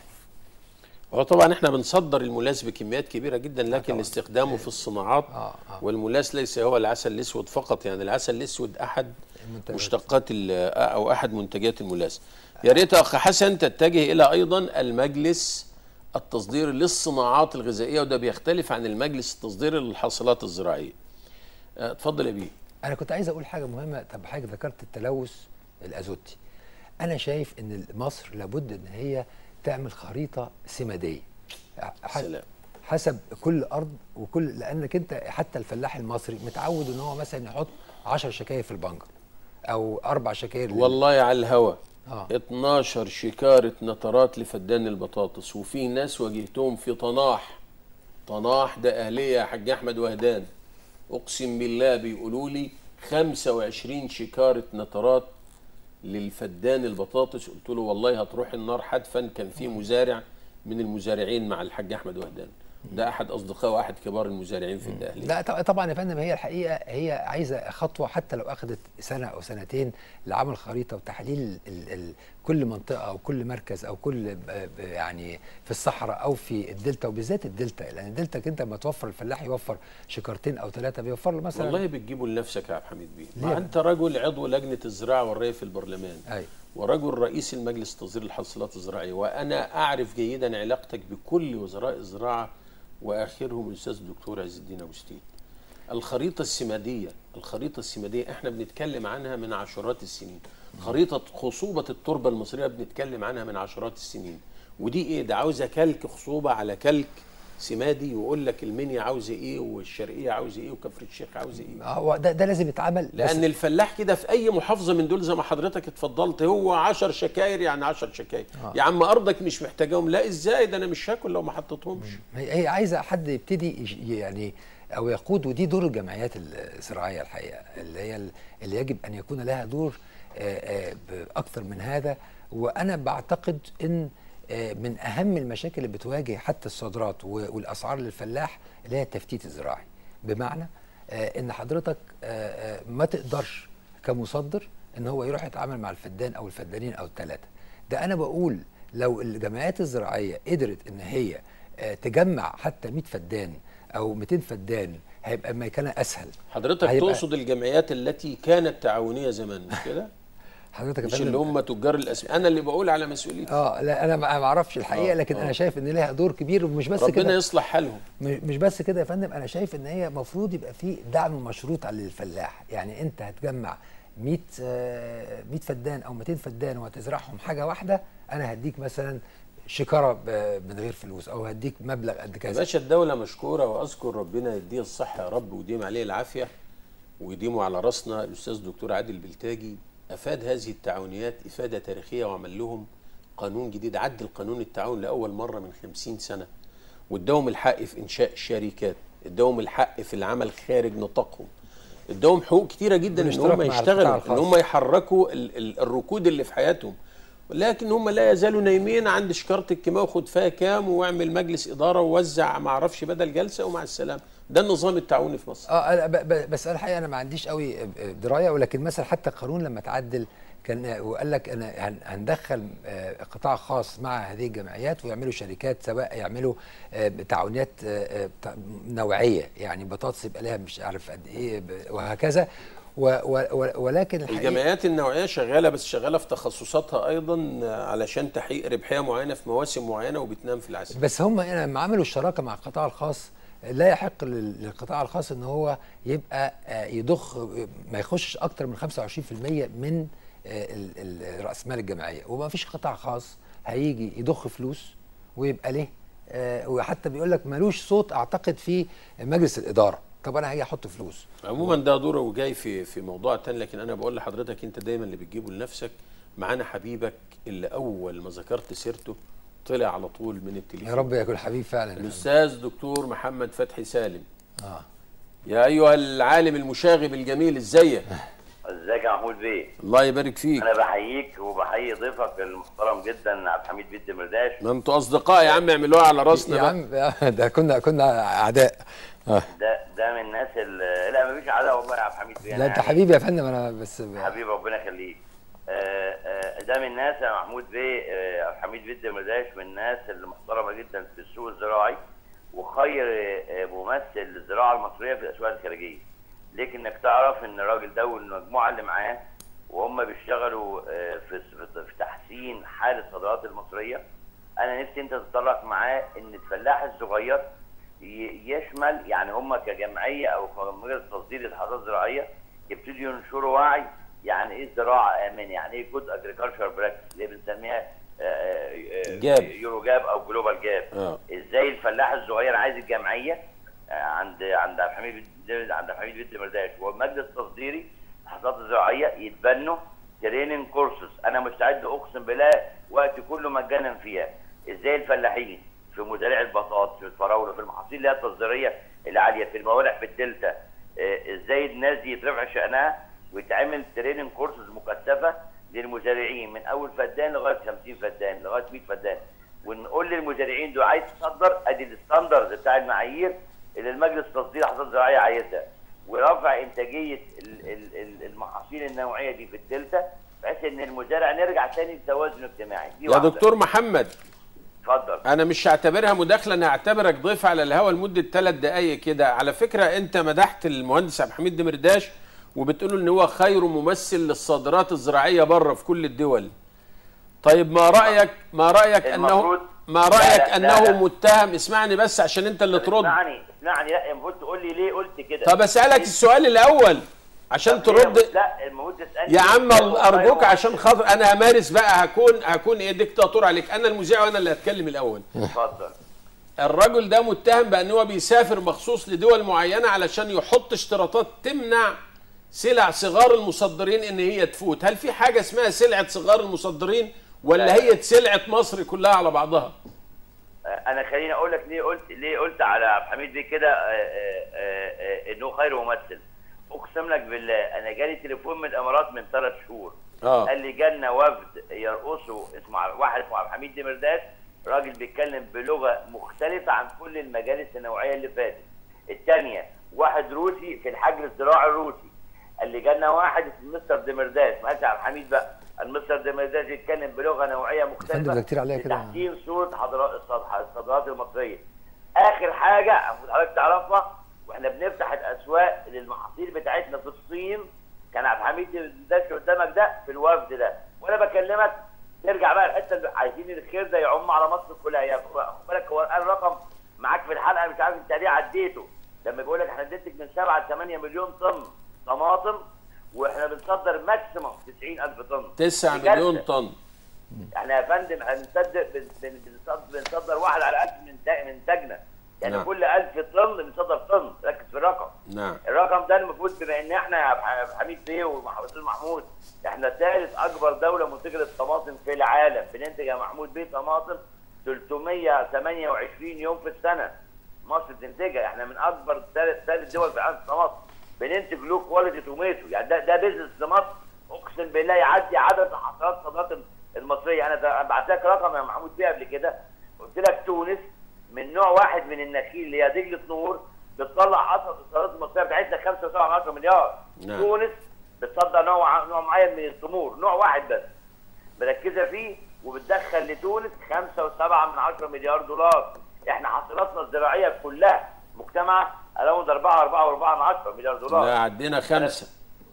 هو طبعا احنا بنصدر الملاس بكميات كبيره جدا لكن طبعاً. استخدامه في الصناعات آه، آه. والملاس ليس هو العسل الاسود فقط يعني العسل الاسود احد المنتجات. مشتقات ال- او احد منتجات الملاس يا ريت يا اخ حسن تتجه الى ايضا المجلس التصديري للصناعات الغذائيه وده بيختلف عن المجلس التصديري للحاصلات الزراعيه اه، اتفضل يا بيه انا كنت عايز اقول حاجه مهمه طب حضرتك ذكرت التلوث الازوتي انا شايف ان مصر لابد ان هي تعمل خريطه سماديه ح- سلام. حسب كل ارض وكل لانك انت حتى الفلاح المصري متعود ان هو مثلا يحط 10 شكاير في البنجر او اربع شكاير لل- والله على الهوا آه. 12 شكارة نطرات لفدان البطاطس وفي ناس واجهتهم في طناح طناح ده أهلية يا حاج أحمد وهدان أقسم بالله بيقولوا لي 25 شكارة نطرات للفدان البطاطس قلت له والله هتروح النار حتفا كان في مزارع من المزارعين مع الحاج أحمد وهدان ده أحد أصدقائه وأحد كبار المزارعين في الدقهلية لا طب- طبعا يا فندم هي الحقيقه هي عايزه خطوه حتى لو اخذت سنه او سنتين لعمل خريطه وتحليل ال ال كل منطقه او كل مركز او كل ب- ب- يعني في الصحراء او في الدلتا وبالذات الدلتا لان الدلتا كده لما توفر الفلاح يوفر شكارتين او ثلاثه بيوفر له مثلا والله بتجيبه لنفسك يا عبد الحميد بيه ليه؟ ما أنت رجل عضو لجنة الزراعة والري في البرلمان ايوه ورجل رئيس المجلس تصدير الحاصلات الزراعية وأنا أعرف جيدا علاقتك بكل وزراء الزراعة وآخرهم الأستاذ الدكتور عز الدين أبو ستين الخريطة السمادية الخريطة السمادية احنا بنتكلم عنها من عشرات السنين خريطة خصوبة التربة المصرية بنتكلم عنها من عشرات السنين ودي ايه ده عاوزة كلك خصوبة على كلك سمادي ويقول لك المنيا عاوزة ايه والشرقية عاوزة ايه وكفر الشيخ عاوزة ايه هو ده, ده لازم يتعمل بس- لان الفلاح كده في اي محافظه من دول زي ما حضرتك اتفضلت هو 10 شكاير يعني 10 شكاير آه. يا عم ارضك مش محتاجاهم لا ازاي ده انا مش هاكل لو ما حطيتهمش هي هي عايزه حد يبتدي يش- يعني او يقود ودي دور الجمعيات الزراعيه الحقيقه اللي هي ال- اللي يجب ان يكون لها دور آه، آه، باكثر من هذا وانا بعتقد ان آه، من اهم المشاكل اللي بتواجه حتى الصادرات و- والاسعار للفلاح اللي هي التفتيت الزراعي بمعنى آه، ان حضرتك آه، آه، ما تقدرش كمصدر ان هو يروح يتعامل مع الفدان او الفدانين او الثلاثه ده انا بقول لو الجمعيات الزراعيه قدرت ان هي آه، تجمع حتى 100 فدان او 200 فدان هيبقى مكانها اسهل حضرتك هيبقى- تقصد الجمعيات التي كانت تعاونيه زمان مش كده حضرتك يا مش فندم- اللي هم تجار الاسماك انا اللي بقول على مسؤوليتي اه لا انا ما ما اعرفش الحقيقه آه، لكن آه. انا شايف ان لها دور كبير ومش بس ربنا كده يصلح حالهم م- مش بس كده يا فندم انا شايف ان هي المفروض يبقى في دعم مشروط على الفلاح يعني انت هتجمع 100 آه، 100 فدان او 200 فدان وهتزرعهم حاجه واحده انا هديك مثلا شكاره ب- من غير فلوس او هديك مبلغ قد يا كذا باشا الدوله مشكوره واذكر ربنا يديه الصحه يا رب ويديم عليه العافيه ويديمه على راسنا الاستاذ الدكتور عادل بلتاجي افاد هذه التعاونيات افاده تاريخيه وعمل لهم قانون جديد عدل قانون التعاون لاول مره من 50 سنه واداهم الحق في انشاء شركات اداهم الحق في العمل خارج نطاقهم اداهم حقوق كتيره جدا ان والاشتراك هم مع القطاع يشتغلوا ان الخاص. هم يحركوا ال- ال- الركود اللي في حياتهم ولكن هم لا يزالوا نايمين عند شكاره الكيماوي وخد فيها كام واعمل مجلس اداره ووزع ما اعرفش بدل جلسه ومع السلامه ده النظام التعاوني في مصر اه أنا ب- ب- بس انا الحقيقه انا ما عنديش قوي درايه ولكن مثلا حتى القانون لما تعدل كان وقال لك انا هن- هندخل آه، قطاع خاص مع هذه الجمعيات ويعملوا شركات سواء يعملوا آه، تعاونيات آه، آه، بتاع- نوعيه يعني بطاطس يبقى لها مش عارف قد ايه ب- وهكذا و و و ولكن الحقيقه الجمعيات النوعيه شغاله بس شغاله في تخصصاتها ايضا علشان تحقيق ربحيه معينه في مواسم معينه وبتنام في العسل بس هم هنا لما عملوا الشراكه مع القطاع الخاص لا يحق لل- للقطاع الخاص ان هو يبقى آه، يضخ ما يخشش اكتر من 25% من آه، ال- ال- راس مال الجمعيه وما فيش قطاع خاص هيجي يضخ فلوس ويبقى ليه آه، وحتى بيقول لك ملوش صوت اعتقد في مجلس الاداره طب انا هاجي احط فلوس عموما ده دوره وجاي في في موضوع تاني لكن انا بقول لحضرتك انت دايما اللي بتجيبه لنفسك معانا حبيبك اللي اول ما ذكرت سيرته طلع على طول من التليفون يا رب يكون حبيب فعلا الاستاذ دكتور محمد فتحي سالم اه يا ايها العالم المشاغب الجميل ازيك ازيك يا محمود بيه الله يبارك فيك انا بحييك وبحيي ضيفك المحترم جدا عبد الحميد بيد مرداش ما انتوا اصدقاء يا عم اعملوها على راسنا يا بقى. عم ده كنا كنا اعداء آه. ده ده من الناس اللي لا مفيش عداوه والله يا عبد الحميد بيه لا أنا انت يعني حبيبي يا فندم انا بس حبيبي ربنا يخليك آه، آه، ده من الناس يا محمود بيه آه، عبد الحميد بيد مرداش من الناس اللي محترمه جدا في السوق الزراعي وخير آه، ممثل للزراعه المصريه في الاسواق الخارجيه ليك انك تعرف ان الراجل ده والمجموعه اللي معاه وهم بيشتغلوا آه، في في تحسين حال الصادرات المصريه انا نفسي انت تتطرق معاه ان الفلاح الصغير ي- يشمل يعني هم كجمعيه او كمجلس تصدير الحاجات الزراعيه يبتدوا ينشروا وعي يعني ايه زراعه امان يعني ايه جود اجريكلتشر براكتس اللي بنسميها آه، آه، آه، جاب. يورو جاب او جلوبال جاب آه. ازاي الفلاح الصغير عايز الجمعيه آه، عند عند عبد الحميد بن- عند عبد الحميد بن مرداش والمجلس التصديري الحصاد الزراعيه يتبنوا تريننج كورسز انا مستعد اقسم بالله وقت كله مجانا فيها ازاي الفلاحين في مزارع البطاطس في الفراوله في المحاصيل اللي هي التصديريه العاليه في الموانع في الدلتا آه، ازاي الناس دي يترفع شانها ويتعمل تريننج كورسز مكثفه للمزارعين من اول فدان لغايه 50 فدان لغايه 100 فدان ونقول للمزارعين دول عايز تصدر ادي الستاندرز بتاع المعايير اللي المجلس تصدير حصاد زراعيه عايزها ورفع انتاجيه ال- ال- ال- المحاصيل النوعيه دي في الدلتا بحيث ان المزارع نرجع تاني لتوازن اجتماعي دي يا واحدة. دكتور محمد اتفضل انا مش هعتبرها مداخله انا هعتبرك ضيف على الهوا لمده ثلاث دقائق كده على فكره انت مدحت المهندس عبد الحميد دمرداش وبتقول ان هو خير ممثل للصادرات الزراعيه بره في كل الدول طيب ما رايك ما رايك انه المفروض- ما لا، رايك لا، لا، انه لا. متهم اسمعني بس عشان انت اللي ترد اسمعني اسمعني لا المفروض تقول لي ليه قلت كده طب اسالك السؤال الاول عشان طب ليه؟ ترد لا المفروض تسالني يا عم ليه؟ ارجوك طيب، عشان خاطر انا همارس بقى هكون هكون ايه ديكتاتور عليك انا المذيع وانا اللي هتكلم الاول اتفضل الرجل ده متهم بان هو بيسافر مخصوص لدول معينه علشان يحط اشتراطات تمنع سلع صغار المصدرين ان هي تفوت هل في حاجه اسمها سلعه صغار المصدرين ولا لا. هي سلعه مصر كلها على بعضها انا خليني اقول لك ليه قلت ليه قلت على عبد الحميد بيه كده آه، آه، آه، انه خير ممثل اقسم لك بالله انا جالي تليفون من الامارات من ثلاث شهور اه قال لي جالنا وفد يرقصه اسمه ع- واحد اسمه عبد الحميد دمرداس راجل بيتكلم بلغه مختلفه عن كل المجالس النوعيه اللي فاتت. الثانيه واحد روسي في الحجر الزراعي الروسي قال لي جالنا واحد اسمه مستر دمرداس ما قالش عبد الحميد بقى المستر دمرداس يتكلم بلغه نوعيه مختلفه فندم ده كتير عليا كده. لتحسين صوره حضرات الصد- الصادرات المصريه. اخر حاجه المفروض حضرتك تعرفها واحنا بنفتح الاسواق للمحاصيل بتاعتنا في الصين كان عبد الحميد دمرداس قدامك ده في الوفد ده وانا بكلمك ترجع بقى الحته اللي عايزين الخير ده يعم على مصر كلها يا خد بالك هو قال رقم معاك في الحلقه مش عارف انت ليه عديته لما بيقول لك احنا بننتج من 7 ل 8 مليون طن طماطم واحنا بنصدر ماكسيموم 90000 طن 9 دي كارثة. مليون طن احنا يا فندم هنصدر بن- بن- بنصدر, بنصدر واحد على 1000 من تا- من انتاجنا يعني نعم. كل 1000 طن بنصدر طن ركز في الرقم نعم الرقم ده المفروض بما ان احنا يا عبد الحميد بيه ومحمود محمود احنا ثالث اكبر دوله منتجه للطماطم في العالم بننتج يا محمود بيه طماطم 328 يوم في السنه مصر بتنتجها احنا من اكبر ثالث ثالث دول في العالم في الطماطم بننتج لو كواليتي توميتو يعني ده ده بيزنس لمصر اقسم بالله يعدي عدد حصاد الصادرات المصريه انا بعت لك رقم يا محمود بيه قبل كده قلت لك تونس من نوع واحد من النخيل اللي هي دجله نور بتطلع حصد الصادرات المصريه بتاعتنا 5.7 مليار نعم. تونس بتصدر نوع نوع معين من التمور نوع واحد بس مركزه فيه وبتدخل لتونس 5.7 من 10 مليار دولار احنا حصيلاتنا الزراعيه كلها مجتمع اراوند 4 4 4 من 10 مليار دولار لا عدينا خمسه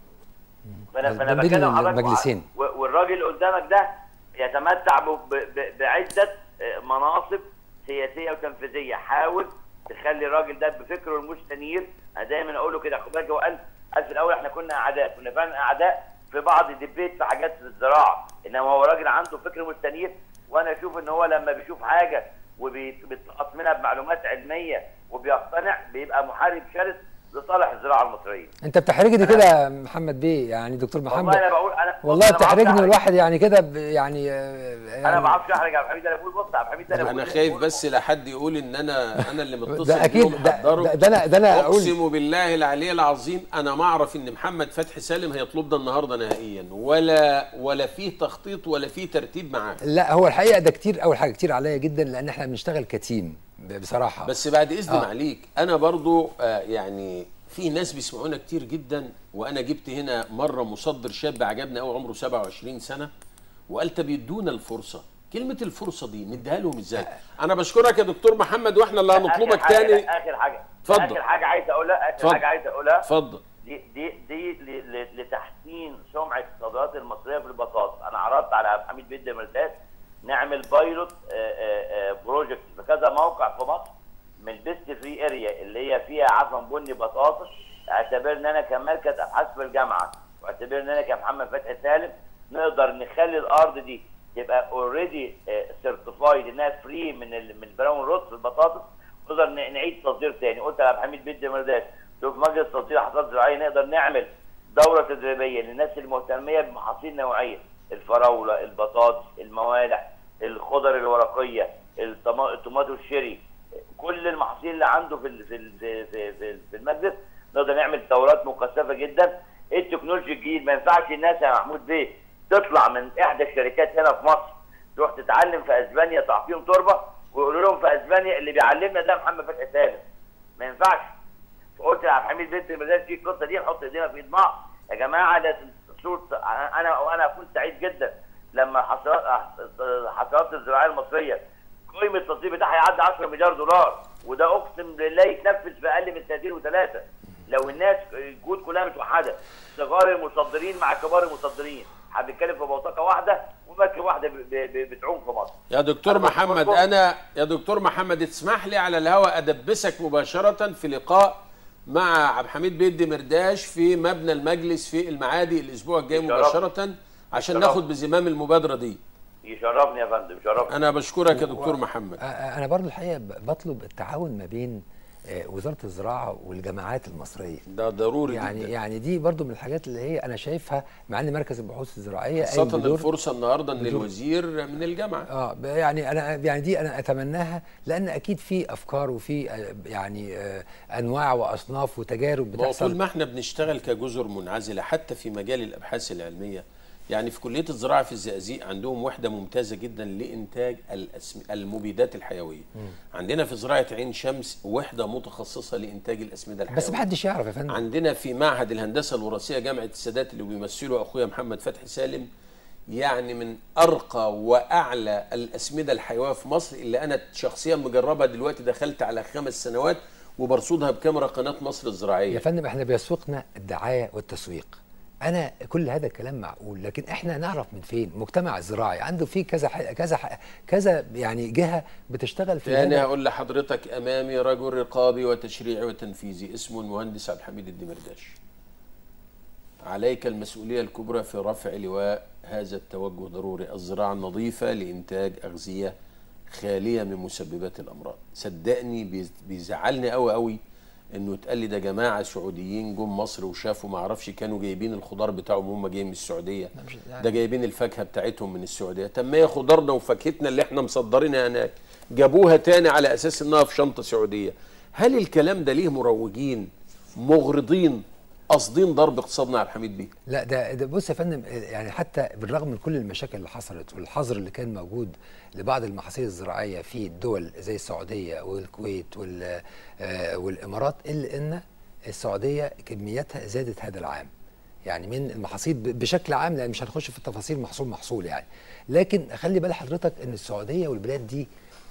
فانا ده فانا بين بتكلم حضرتك المجلسين. و- والراجل اللي قدامك ده يتمتع ب- ب- بعده آه، مناصب سياسيه وتنفيذيه حاول تخلي الراجل ده بفكره المستنير انا دايما اقول له كده خد بالك هو قال قال في الاول احنا كنا اعداء كنا فعلا اعداء في بعض الديبيت في حاجات في الزراعه انما هو راجل عنده فكر مستنير وانا اشوف ان هو لما بيشوف حاجه وبيتقص منها بمعلومات علميه وبيقتنع بيبقى محارب شرس لصالح الزراعه المصريه انت بتحرجني كده يا محمد بيه يعني دكتور والله محمد انا بقول انا والله أنا ما بعرفش بتحرجني أحرج. الواحد يعني كده ب- يعني آه، انا ما يعني بعرفش احرج يا عبد الحميد انا بقول بص يا عبد الحميد انا انا بقول- خايف بقول- بس لا حد يقول ان انا انا اللي متصل ده اكيد بيهم ده, حضره. ده, ده انا ده انا اقول اقسم بالله العلي العظيم انا ما اعرف ان محمد فتحي سالم هيطلبنا النهارده نهائيا ولا ولا فيه تخطيط ولا فيه ترتيب معاه لا هو الحقيقه ده كتير اول حاجه كتير عليا جدا لان احنا بنشتغل كتيم ب- بصراحه بس بعد اذن آه. عليك انا برضو آه يعني في ناس بيسمعونا كتير جدا وانا جبت هنا مره مصدر شاب عجبني قوي عمره 27 سنه وقال طب يدونا الفرصه كلمه الفرصه دي نديها لهم ازاي انا بشكرك يا دكتور محمد واحنا اللي آخر هنطلبك حاجة- تاني اخر حاجه اتفضل. اخر حاجه عايز اقولها اخر اتفضل. حاجه عايز اقولها اتفضل دي دي دي ل- ل- لتحسين سمعه الصادرات المصريه في البطاطس انا عرضت على عبد الحميد بن دمرتاز نعمل بايلوت بروجكت في كذا موقع في مصر من البيست فري اريا اللي هي فيها عفن بني بطاطس اعتبرنا انا كمركز ابحاث في الجامعه واعتبرنا انا كمحمد فتحي سالم نقدر نخلي الارض دي تبقى اوريدي سيرتيفايد انها فري من ال من البراون روت في البطاطس نقدر ن- نعيد تصدير تاني قلت لعبد الحميد بن دمرداش شوف مجلس تصدير حصاد زراعيه نقدر نعمل دوره تدريبيه للناس المهتميه بمحاصيل نوعيه الفراوله البطاطس الموالح الخضر الورقيه الطما- الطماطم الشيري كل المحاصيل اللي عنده في ال- في ال- في في, في, في المجلس نقدر نعمل دورات مكثفه جدا التكنولوجيا الجديد ما ينفعش الناس يا محمود بيه تطلع من احدى الشركات هنا في مصر تروح تتعلم في اسبانيا تعطيهم تربه ويقولوا لهم في اسبانيا اللي بيعلمنا ده محمد فتحي سالم ما ينفعش فقلت لعبد الحميد بنت المدارس في القصه دي نحط ايدينا في ايد بعض يا جماعه لازم صوت انا وانا اكون سعيد جدا لما حصلات حصلات الزراعيه المصريه قيمه التصدير بتاعها يعدي 10 مليار دولار وده اقسم بالله يتنفذ في اقل من سنتين وثلاثه لو الناس الجهود كلها متوحده صغار المصدرين مع كبار المصدرين هنتكلم في بوتقه واحده ومركب واحده ب- ب- بتعوم في مصر يا دكتور أنا محمد بشكركم. انا يا دكتور محمد تسمح لي على الهواء ادبسك مباشره في لقاء مع عبد الحميد بيدي مرداش في مبنى المجلس في المعادي الاسبوع الجاي يشرف. مباشره عشان يشرف. ناخد بزمام المبادره دي يشرفني يا فندم يشرفني انا بشكرك يا دكتور محمد آه، آه، انا برضو الحقيقه ب- بطلب التعاون ما بين آه، وزاره الزراعه والجامعات المصريه ده ضروري يعني جدا يعني دي برضو من الحاجات اللي هي انا شايفها مع ان مركز البحوث الزراعيه قايم خاصه بدور- الفرصه النهارده ان بدور- الوزير من الجامعه اه ب- يعني انا يعني دي انا اتمناها لان اكيد في افكار وفي آه، يعني آه، انواع واصناف وتجارب ما هو طول بتحصل ما احنا بنشتغل كجزر منعزله حتى في مجال الابحاث العلميه يعني في كليه الزراعه في الزقازيق عندهم وحده ممتازه جدا لانتاج الأسم... المبيدات الحيويه عندنا في زراعه عين شمس وحده متخصصه لانتاج الاسمده الحيويه بس محدش يعرف يا فندم عندنا في معهد الهندسه الوراثيه جامعه السادات اللي بيمثله اخويا محمد فتحي سالم يعني من ارقى واعلى الاسمده الحيويه في مصر اللي انا شخصيا مجربها دلوقتي دخلت على خمس سنوات وبرصدها بكاميرا قناه مصر الزراعيه يا فندم احنا بيسوقنا الدعايه والتسويق انا كل هذا الكلام معقول لكن احنا نعرف من فين مجتمع الزراعي عنده فيه كذا ح- كذا ح- كذا يعني جهه بتشتغل في تاني هذا هقول لحضرتك امامي رجل رقابي وتشريعي وتنفيذي اسمه المهندس عبد الحميد الدمرداش عليك المسؤوليه الكبرى في رفع لواء هذا التوجه ضروري الزراعه النظيفه لانتاج اغذيه خاليه من مسببات الامراض صدقني بيز- بيزعلني قوي قوي انه اتقال لي ده جماعه سعوديين جم مصر وشافوا ما اعرفش كانوا جايبين الخضار بتاعهم هم جايين من السعوديه مش- يعني- ده جايبين الفاكهه بتاعتهم من السعوديه طب ما هي خضارنا وفاكهتنا اللي احنا مصدرينها هناك جابوها تاني على اساس انها في شنطه سعوديه هل الكلام ده ليه مروجين مغرضين قاصدين ضرب اقتصادنا يا عبد الحميد بيه لا ده, ده بص يا فندم يعني حتى بالرغم من كل المشاكل اللي حصلت والحظر اللي كان موجود لبعض المحاصيل الزراعيه في الدول زي السعوديه والكويت وال آه، والامارات الا ان السعوديه كمياتها زادت هذا العام يعني من المحاصيل ب- بشكل عام لان مش هنخش في التفاصيل محصول محصول يعني لكن خلي بال حضرتك ان السعوديه والبلاد دي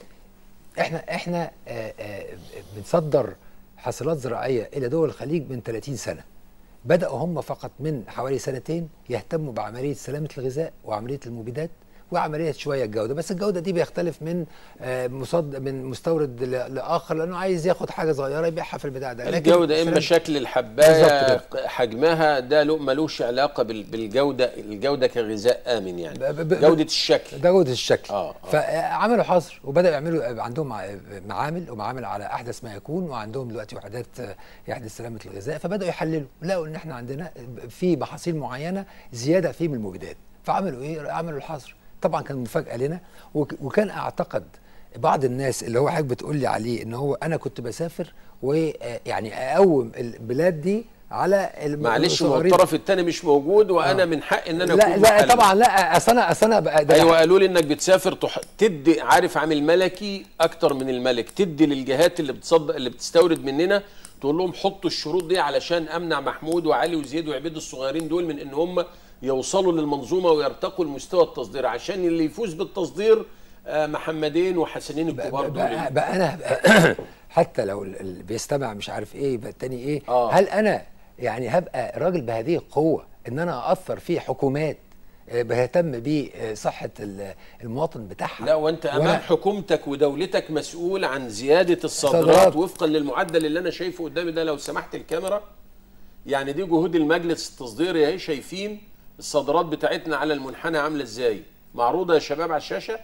احنا احنا آه، آه، بنصدر حاصلات زراعيه الى دول الخليج من 30 سنه بداوا هم فقط من حوالي سنتين يهتموا بعمليه سلامه الغذاء وعمليه المبيدات وعمليه شويه الجوده بس الجوده دي بيختلف من آه، مصد من مستورد ل- لاخر لانه عايز ياخد حاجه صغيره يبيعها في البتاع ده لكن الجوده اما سلام- شكل الحبايه بالظبط حجمها ده له ملوش علاقه بال- بالجوده الجوده كغذاء امن يعني ب- ب- ب- جوده الشكل ده جوده الشكل آه، آه. فعملوا حظر وبداوا يعملوا عندهم مع- معامل ومعامل على احدث ما يكون وعندهم دلوقتي وحدات يحدث سلامه الغذاء فبداوا يحللوا لقوا ان احنا عندنا في محاصيل معينه زياده في من المبيدات فعملوا ايه عملوا الحظر طبعا كان مفاجاه لنا وك- وكان اعتقد بعض الناس اللي هو حضرتك بتقول لي عليه ان هو انا كنت بسافر ويعني اقوم البلاد دي على الم- معلش ما هو الصغيرين. الطرف الثاني مش موجود وانا آه. من حق ان انا لا اكون لا محل. طبعا لا اصل انا اصل انا بقى- ده ايوه قالوا لي انك بتسافر تح... تدي عارف عامل ملكي اكتر من الملك تدي للجهات اللي بتصدق اللي بتستورد مننا تقول لهم حطوا الشروط دي علشان امنع محمود وعلي وزيد وعبيد الصغيرين دول من ان هم يوصلوا للمنظومه ويرتقوا لمستوى التصدير عشان اللي يفوز بالتصدير آه، محمدين وحسنين الكبار دول بقى, بقى انا حتى لو ال- اللي بيستمع مش عارف ايه يبقى التاني ايه آه. هل انا يعني هبقى راجل بهذه القوه ان انا اثر في حكومات آه، بهتم بصحه ال- المواطن بتاعها لا وانت وأنا- امام حكومتك ودولتك مسؤول عن زياده الصادرات الصادرات. وفقا للمعدل اللي انا شايفه قدامي ده لو سمحت الكاميرا يعني دي جهود المجلس التصديري اهي شايفين الصادرات بتاعتنا على المنحنى عامله ازاي معروضه يا شباب على الشاشه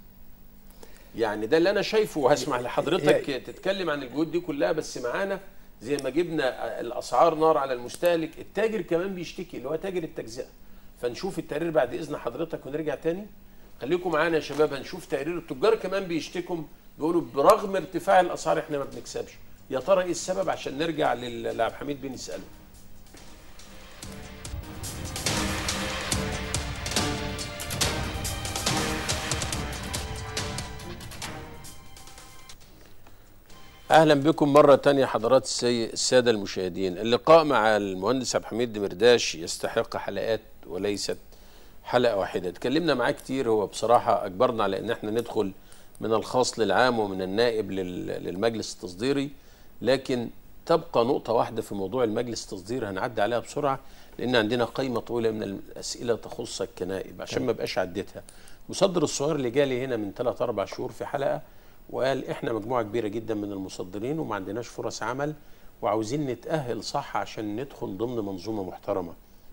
يعني ده اللي انا شايفه وهسمح لحضرتك تتكلم عن الجهود دي كلها بس معانا زي ما جبنا الاسعار نار على المستهلك التاجر كمان بيشتكي اللي هو تاجر التجزئه فنشوف التقرير بعد اذن حضرتك ونرجع تاني خليكم معانا يا شباب هنشوف تقرير التجار كمان بيشتكوا بيقولوا برغم ارتفاع الاسعار احنا ما بنكسبش يا ترى ايه السبب عشان نرجع لل- لعبد الحميد بن نساله اهلا بكم مره تانية حضرات السي... الساده المشاهدين اللقاء مع المهندس عبد الحميد دمرداش يستحق حلقات وليست حلقه واحده اتكلمنا معاه كتير هو بصراحه اجبرنا على ان احنا ندخل من الخاص للعام ومن النائب لل... للمجلس التصديري لكن تبقى نقطه واحده في موضوع المجلس التصديري هنعدي عليها بسرعه لان عندنا قائمه طويله من الاسئله تخص الكنائب عشان ما بقاش عديتها مصدر الصغير اللي جالي هنا من 3 4 شهور في حلقه وقال احنا مجموعه كبيره جدا من المصدرين وما عندناش فرص عمل وعاوزين نتاهل صح عشان ندخل ضمن منظومه محترمه.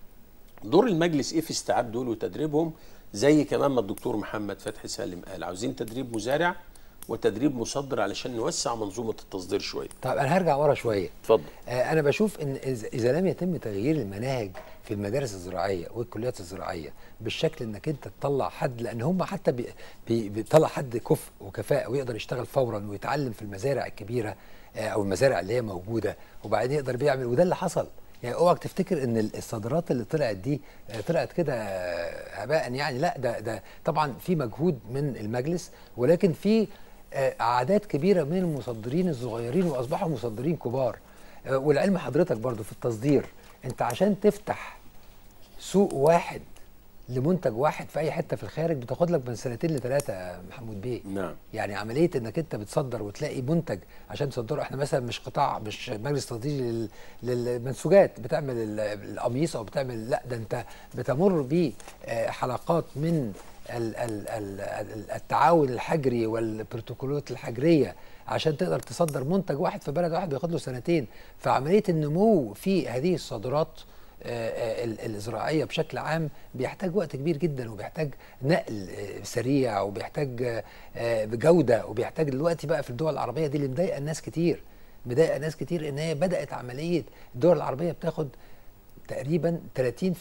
دور المجلس ايه في استيعاب دول وتدريبهم زي كمان ما الدكتور محمد فتحي سالم قال عاوزين تدريب مزارع وتدريب مصدر علشان نوسع منظومه التصدير شويه. طب انا هرجع ورا شويه اتفضل. آه، انا بشوف ان إذا- اذا لم يتم تغيير المناهج في المدارس الزراعيه والكليات الزراعيه بالشكل انك انت تطلع حد لان هم حتى بي- بي- بيطلع حد كفء وكفاءه ويقدر يشتغل فورا ويتعلم في المزارع الكبيره آه، او المزارع اللي هي موجوده وبعدين يقدر بيعمل وده اللي حصل يعني اوعك تفتكر ان الصادرات اللي طلعت دي آه، طلعت كده آه، هباء يعني لا ده ده طبعا في مجهود من المجلس ولكن في آه، اعداد كبيره من المصدرين الصغيرين واصبحوا مصدرين كبار آه، والعلم حضرتك برضو في التصدير انت عشان تفتح سوق واحد لمنتج واحد في اي حته في الخارج بتاخد لك من سنتين لثلاثه يا محمود بيه نعم. يعني عمليه انك انت بتصدر وتلاقي منتج عشان تصدره احنا مثلا مش قطاع مش مجلس تقديري لل- للمنسوجات بتعمل ال- القميص او بتعمل لا ده انت بتمر بحلقات من ال- ال- ال- ال- التعاون الحجري والبروتوكولات الحجريه عشان تقدر تصدر منتج واحد في بلد واحد بياخد له سنتين فعمليه النمو في هذه الصادرات آه، آه، ال- الزراعيه بشكل عام بيحتاج وقت كبير جدا وبيحتاج نقل آه، سريع وبيحتاج آه، آه، بجوده وبيحتاج دلوقتي بقى في الدول العربيه دي اللي مضايقه الناس كتير مضايقه ناس كتير ان هي بدات عمليه الدول العربيه بتاخد تقريبا 30%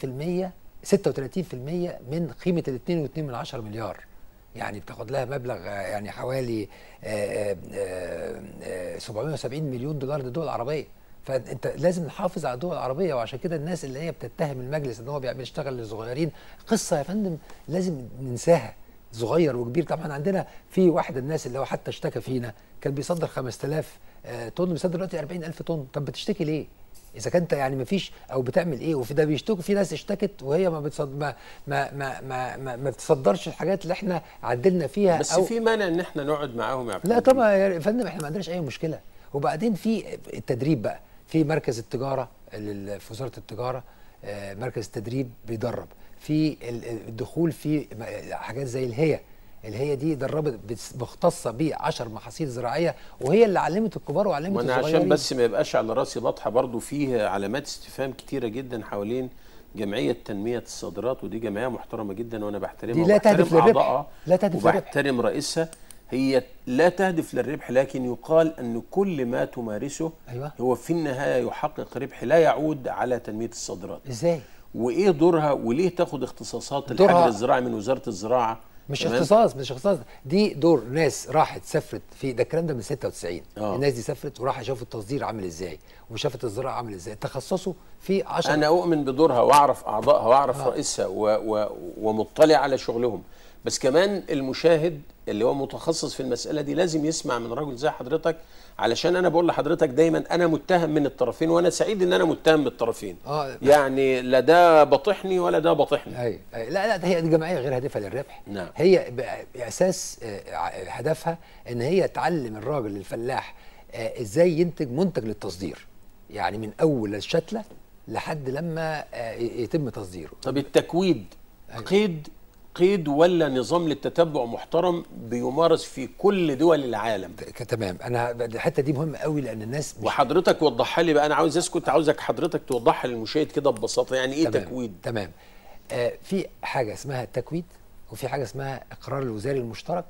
36% من قيمه ال 2.2 من عشرة مليار يعني بتاخد لها مبلغ آه، يعني حوالي آه، آه، آه، 770 مليون دولار للدول العربيه فانت لازم نحافظ على الدول العربيه وعشان كده الناس اللي هي بتتهم المجلس ان هو بيعمل يشتغل للصغيرين قصه يا فندم لازم ننساها صغير وكبير طبعا عندنا في واحد الناس اللي هو حتى اشتكى فينا كان بيصدر 5000 آه، طن بيصدر دلوقتي 40000 طن طب بتشتكي ليه؟ اذا كنت يعني ما فيش او بتعمل ايه وفي ده بيشتكوا في ناس اشتكت وهي ما بتصد ما ما ما ما, ما, ما بتصدرش الحاجات اللي احنا عدلنا فيها بس أو في مانع ان احنا نقعد معاهم يا عبد لا الحميد؟ طبعا يا فندم احنا ما عندناش اي مشكله وبعدين في التدريب بقى في مركز التجاره ال- في وزاره التجاره آه، مركز التدريب بيدرب في ال- الدخول في م- حاجات زي الهيا الهيا دي دربت بس- مختصه ب 10 محاصيل زراعيه وهي اللي علمت الكبار وعلمت وانا الصغيرين عشان بس ما يبقاش على راسي بطحه برضو فيه علامات استفهام كتيره جدا حوالين جمعيه تنميه الصادرات ودي جمعيه محترمه جدا وانا بحترمها دي لا تهدف وبحترم للربح. أعضائها لا تهدف للربح. وبحترم رئيسها هي لا تهدف للربح لكن يقال ان كل ما تمارسه أيوة. هو في النهايه يحقق ربح لا يعود على تنميه الصادرات ازاي وايه دورها وليه تاخد اختصاصات دورها- الحجر الزراعي من وزاره الزراعه مش تمام؟ اختصاص مش اختصاص دي دور ناس راحت سافرت في ده الكلام ده من 96 آه. الناس دي سافرت وراحت شافوا التصدير عامل ازاي وشافت الزراعه عامل ازاي تخصصوا في 10 انا اؤمن بدورها واعرف اعضائها واعرف آه. رئيسها و و ومطلع على شغلهم بس كمان المشاهد اللي هو متخصص في المساله دي لازم يسمع من رجل زي حضرتك علشان انا بقول لحضرتك دايما انا متهم من الطرفين وانا سعيد ان انا متهم بالطرفين آه. يعني لا ده بطحني ولا ده بطحني ايوه أيوة. لا لا ده هي دي جمعيه غير هادفه للربح نعم. هي ب- باساس آه، ع- هدفها ان هي تعلم الراجل الفلاح آه، ازاي ينتج منتج للتصدير يعني من اول الشتله لحد لما آه، ي- يتم تصديره طب التكويد قيد قيد ولا نظام للتتبع محترم بيمارس في كل دول العالم ك- تمام انا ب- الحته دي مهمه قوي لان الناس مش وحضرتك وضحها لي بقى انا عاوز اسكت عاوزك حضرتك توضحها للمشاهد كده ببساطه يعني ايه تمام. تكويد تمام آه في حاجه اسمها التكويد وفي حاجه اسمها اقرار الوزاري المشترك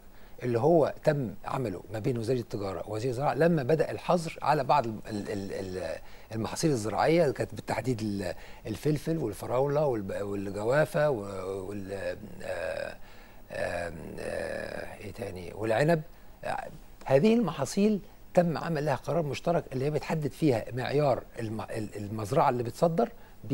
اللي هو تم عمله ما بين وزير التجاره ووزير الزراعه لما بدا الحظر على بعض ال- ال- ال- ال- المحاصيل الزراعيه اللي كانت بالتحديد ال- الفلفل والفراوله والب- والجوافه و- وال آه، آه، آه، ايه تاني والعنب آه، هذه المحاصيل تم عمل لها قرار مشترك اللي هي بتحدد فيها معيار الم- ال- المزرعه اللي بتصدر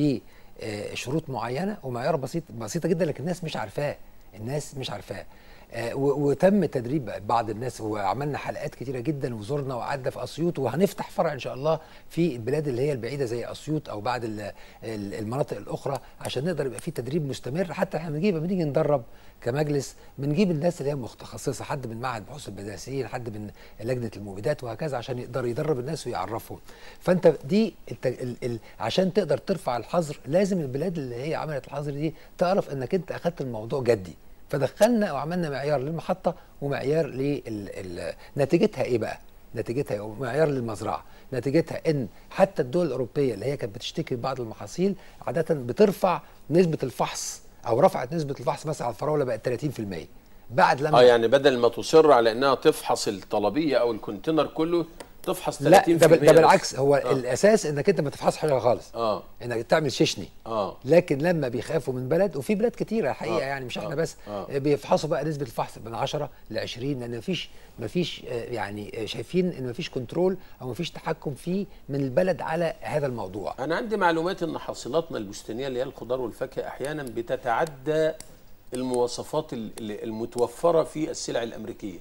بشروط معينه ومعيار بسيط بسيطه جدا لكن الناس مش عارفاه الناس مش عارفاه آه، و- وتم تدريب بعض الناس وعملنا حلقات كتيره جدا وزرنا وقعدنا في اسيوط وهنفتح فرع ان شاء الله في البلاد اللي هي البعيده زي اسيوط او بعض ال- ال- المناطق الاخرى عشان نقدر يبقى في تدريب مستمر حتى احنا بنجيب بنيجي ندرب كمجلس بنجيب الناس اللي هي متخصصه حد من معهد بحوث البداسيين حد من لجنه المبيدات وهكذا عشان يقدر يدرب الناس ويعرفهم فانت دي الت... ال... ال... عشان تقدر ترفع الحظر لازم البلاد اللي هي عملت الحظر دي تعرف انك انت اخذت الموضوع جدي فدخلنا وعملنا معيار للمحطه ومعيار لل ال... نتيجتها ايه بقى؟ نتيجتها إيه؟ معيار للمزرعه نتيجتها ان حتى الدول الاوروبيه اللي هي كانت بتشتكي بعض المحاصيل عاده بترفع نسبه الفحص او رفعت نسبه الفحص مثلا على الفراوله بقت 30% بعد لما اه يعني بدل ما تصر على انها تفحص الطلبيه او الكونتينر كله تفحص 30% لا ده, بال- ده بس. بالعكس هو آه. الاساس انك انت ما تفحصش حاجه خالص اه انك تعمل ششني اه لكن لما بيخافوا من بلد وفي بلاد كتيره الحقيقه آه. يعني مش احنا آه. بس آه. بيفحصوا بقى نسبه الفحص من 10 ل 20 لان مفيش مفيش آه، يعني آه، شايفين ان مفيش كنترول او مفيش تحكم فيه من البلد على هذا الموضوع انا عندي معلومات ان حاصلاتنا البستانيه اللي هي الخضار والفاكهه احيانا بتتعدى المواصفات ال- ال- المتوفره في السلع الامريكيه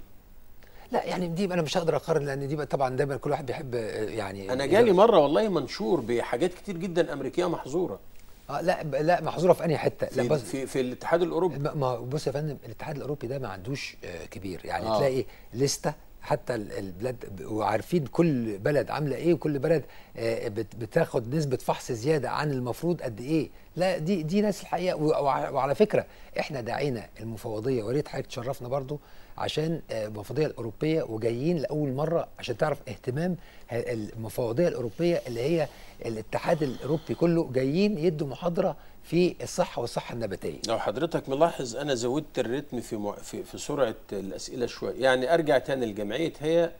لا يعني دي انا مش هقدر اقارن لان دي بقى طبعا دايما كل واحد بيحب آه، يعني انا جالي مره والله منشور بحاجات كتير جدا امريكيه محظوره آه لا ب- لا محظوره في انهي حته لا في, بس في, في الاتحاد الاوروبي ما ما- بص يا فندم الاتحاد الاوروبي ده ما عندوش آه، كبير يعني آه. آه. تلاقي لسته حتى ال- البلاد ب- وعارفين كل بلد عامله ايه وكل بلد آه، بت- بتاخد نسبه فحص زياده عن المفروض قد ايه لا دي دي ناس الحقيقه و- وع- وعلى فكره احنا داعينا المفوضيه وريت حضرتك تشرفنا برضو عشان آه، المفوضيه الاوروبيه وجايين لاول مره عشان تعرف اهتمام ه- المفوضيه الاوروبيه اللي هي الاتحاد الاوروبي كله جايين يدوا محاضره في الصحه والصحه النباتيه لو حضرتك ملاحظ انا زودت الريتم في مع... في, في سرعه الاسئله شويه يعني ارجع تاني لجمعيه هي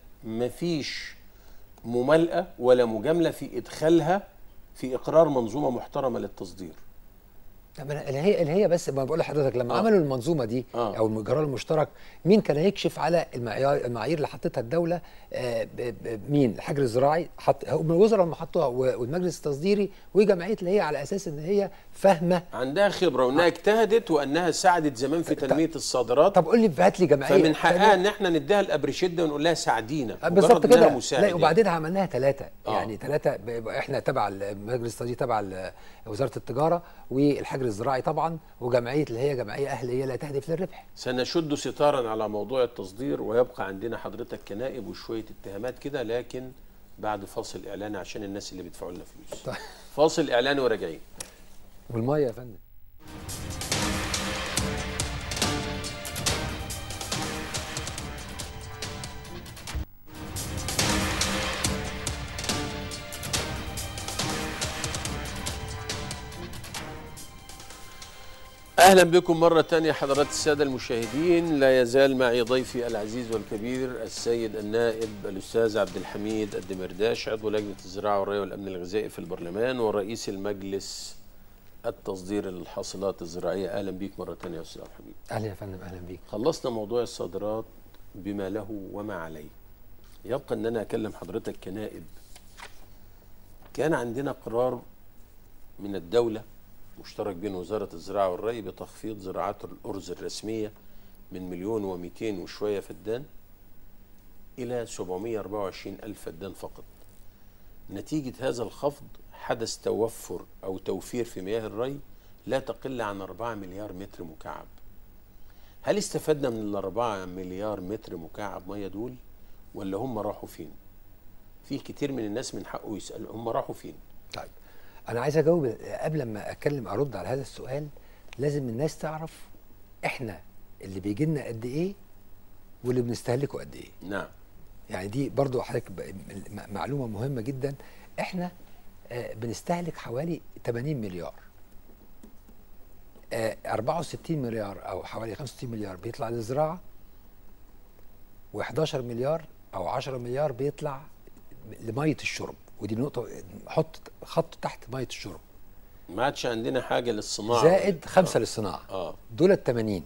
مفيش ممالئه ولا مجامله في ادخالها في اقرار منظومه محترمه للتصدير طب أنا- اللي هي اللي هي بس ما بقول لحضرتك لما آه. آه. عملوا المنظومه دي آه. آه. او القرار المشترك مين كان هيكشف على المعيار المعايير اللي حطتها الدوله آه ب- ب- مين الحجر الزراعي حط هم الوزراء اللي حطوها و- والمجلس التصديري وجمعيه اللي هي على اساس ان هي فاهمه عندها خبره وانها اجتهدت وانها ساعدت زمان في تنميه الصادرات طب قول لي هات لي جمعيه فمن حقها تانية. ان احنا نديها الابريشده ونقول لها ساعدينا آه، بالظبط مجرد إنها كده مساعد لا يعني. وبعدين عملناها ثلاثه آه. يعني ثلاثه احنا تبع المجلس التنظيمي تبع ال- وزاره التجاره والحجر الزراعي طبعا وجمعيه اللي هي جمعيه اهليه لا تهدف للربح سنشد ستارا على موضوع التصدير ويبقى عندنا حضرتك كنائب وشويه اتهامات كده لكن بعد فاصل اعلاني عشان الناس اللي بيدفعوا لنا فلوس طيب. فاصل اعلاني وراجعين والميه يا فندم اهلا بكم مره تانية حضرات الساده المشاهدين لا يزال معي ضيفي العزيز والكبير السيد النائب الاستاذ عبد الحميد الدمرداش عضو لجنه الزراعه والري والامن الغذائي في البرلمان ورئيس المجلس التصدير للحاصلات الزراعيه اهلا بيك مره تانية يا استاذ عبد الحميد اهلا يا فندم اهلا بيك خلصنا موضوع الصادرات بما له وما عليه يبقى ان انا اكلم حضرتك كنائب كان عندنا قرار من الدولة مشترك بين وزارة الزراعة والري بتخفيض زراعات الأرز الرسمية من مليون ومئتين وشوية فدان إلى 724 ألف فدان فقط نتيجة هذا الخفض حدث توفر أو توفير في مياه الري لا تقل عن 4 مليار متر مكعب هل استفدنا من الأربعة مليار متر مكعب مية دول ولا هم راحوا فين في كتير من الناس من حقه يسأل هم راحوا فين طيب انا عايز اجاوب قبل ما اتكلم ارد على هذا السؤال لازم الناس تعرف احنا اللي بيجي لنا قد ايه واللي بنستهلكه قد ايه نعم يعني دي برضو حضرتك ب- م- معلومه مهمه جدا احنا آه، بنستهلك حوالي 80 مليار آه، 64 مليار او حوالي 65 مليار بيطلع للزراعه و11 مليار او 10 مليار بيطلع لميه الشرب ودي نقطه حط خط تحت ميه الشرب ما عادش عندنا حاجه للصناعه زائد خمسه للصناعه اه دول ال 80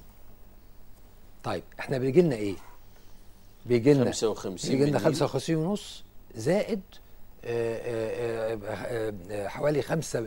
طيب احنا بيجي لنا ايه؟ بيجي لنا 55 بيجي لنا من 55 ونص زائد آه، آه، آه، آه، حوالي 5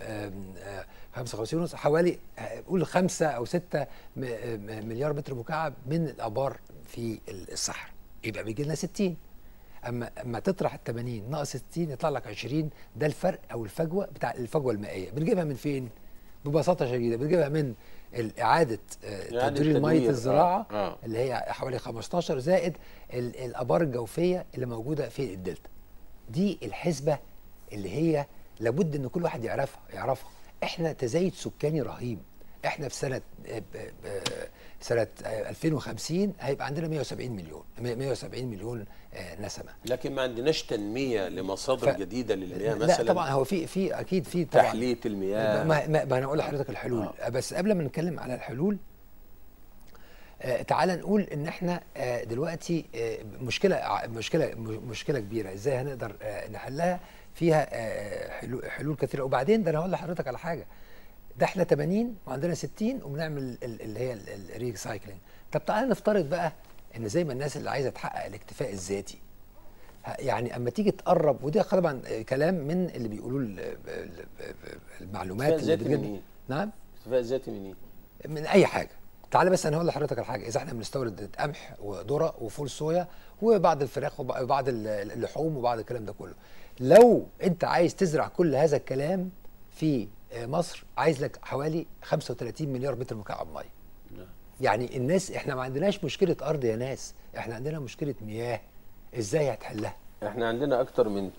55 ونص حوالي آه، قول 5 او 6 مليار متر مكعب من الابار في الصحراء يبقى بيجي لنا 60 اما اما تطرح ال 80 ناقص 60 يطلع لك 20 ده الفرق او الفجوه بتاع الفجوه المائيه بنجيبها من فين؟ ببساطه شديده بنجيبها من ال- اعاده آه، إعادة تدوير ميه تدوير، الزراعه آه، آه. اللي هي حوالي 15 زائد ال- الابار الجوفيه اللي موجوده في الدلتا دي الحسبه اللي هي لابد ان كل واحد يعرفها يعرفها احنا تزايد سكاني رهيب احنا في سنه ب- ب- سنه 2050 هيبقى عندنا 170 مليون 170 مليون آه، نسمه لكن ما عندناش تنميه لمصادر ف- جديده للمياه لا مثلا طبعا هو في في اكيد في طبعا تحليه المياه ما, ما, ما انا اقول لحضرتك الحلول آه. بس قبل ما نتكلم على الحلول آه تعال نقول ان احنا آه دلوقتي آه مشكله ع- مشكله م- مشكله كبيره ازاي هنقدر آه نحلها فيها آه حلول, حلول كثيره وبعدين ده انا هقول لحضرتك على حاجه ده احنا 80 وعندنا 60 وبنعمل ال- اللي هي الريسايكلينج طب تعالى نفترض بقى ان زي ما الناس اللي عايزه تحقق الاكتفاء الذاتي ه- يعني اما تيجي تقرب وده طبعا كلام من اللي بيقولوه ال- ال- المعلومات اكتفاء اللي ذاتي من بتجيب ايه؟ نعم اكتفاء ذاتي من ايه؟ من اي حاجه تعالى بس انا هقول لحضرتك على حاجه اذا احنا بنستورد قمح وذره وفول صويا وبعض الفراخ وب- وبعض ال- اللحوم وبعض الكلام ده كله لو انت عايز تزرع كل هذا الكلام في آه، مصر عايز لك حوالي 35 مليار متر مكعب ميه نعم. يعني الناس احنا ما عندناش مشكله ارض يا ناس احنا عندنا مشكله مياه ازاي هتحلها احنا عندنا اكتر من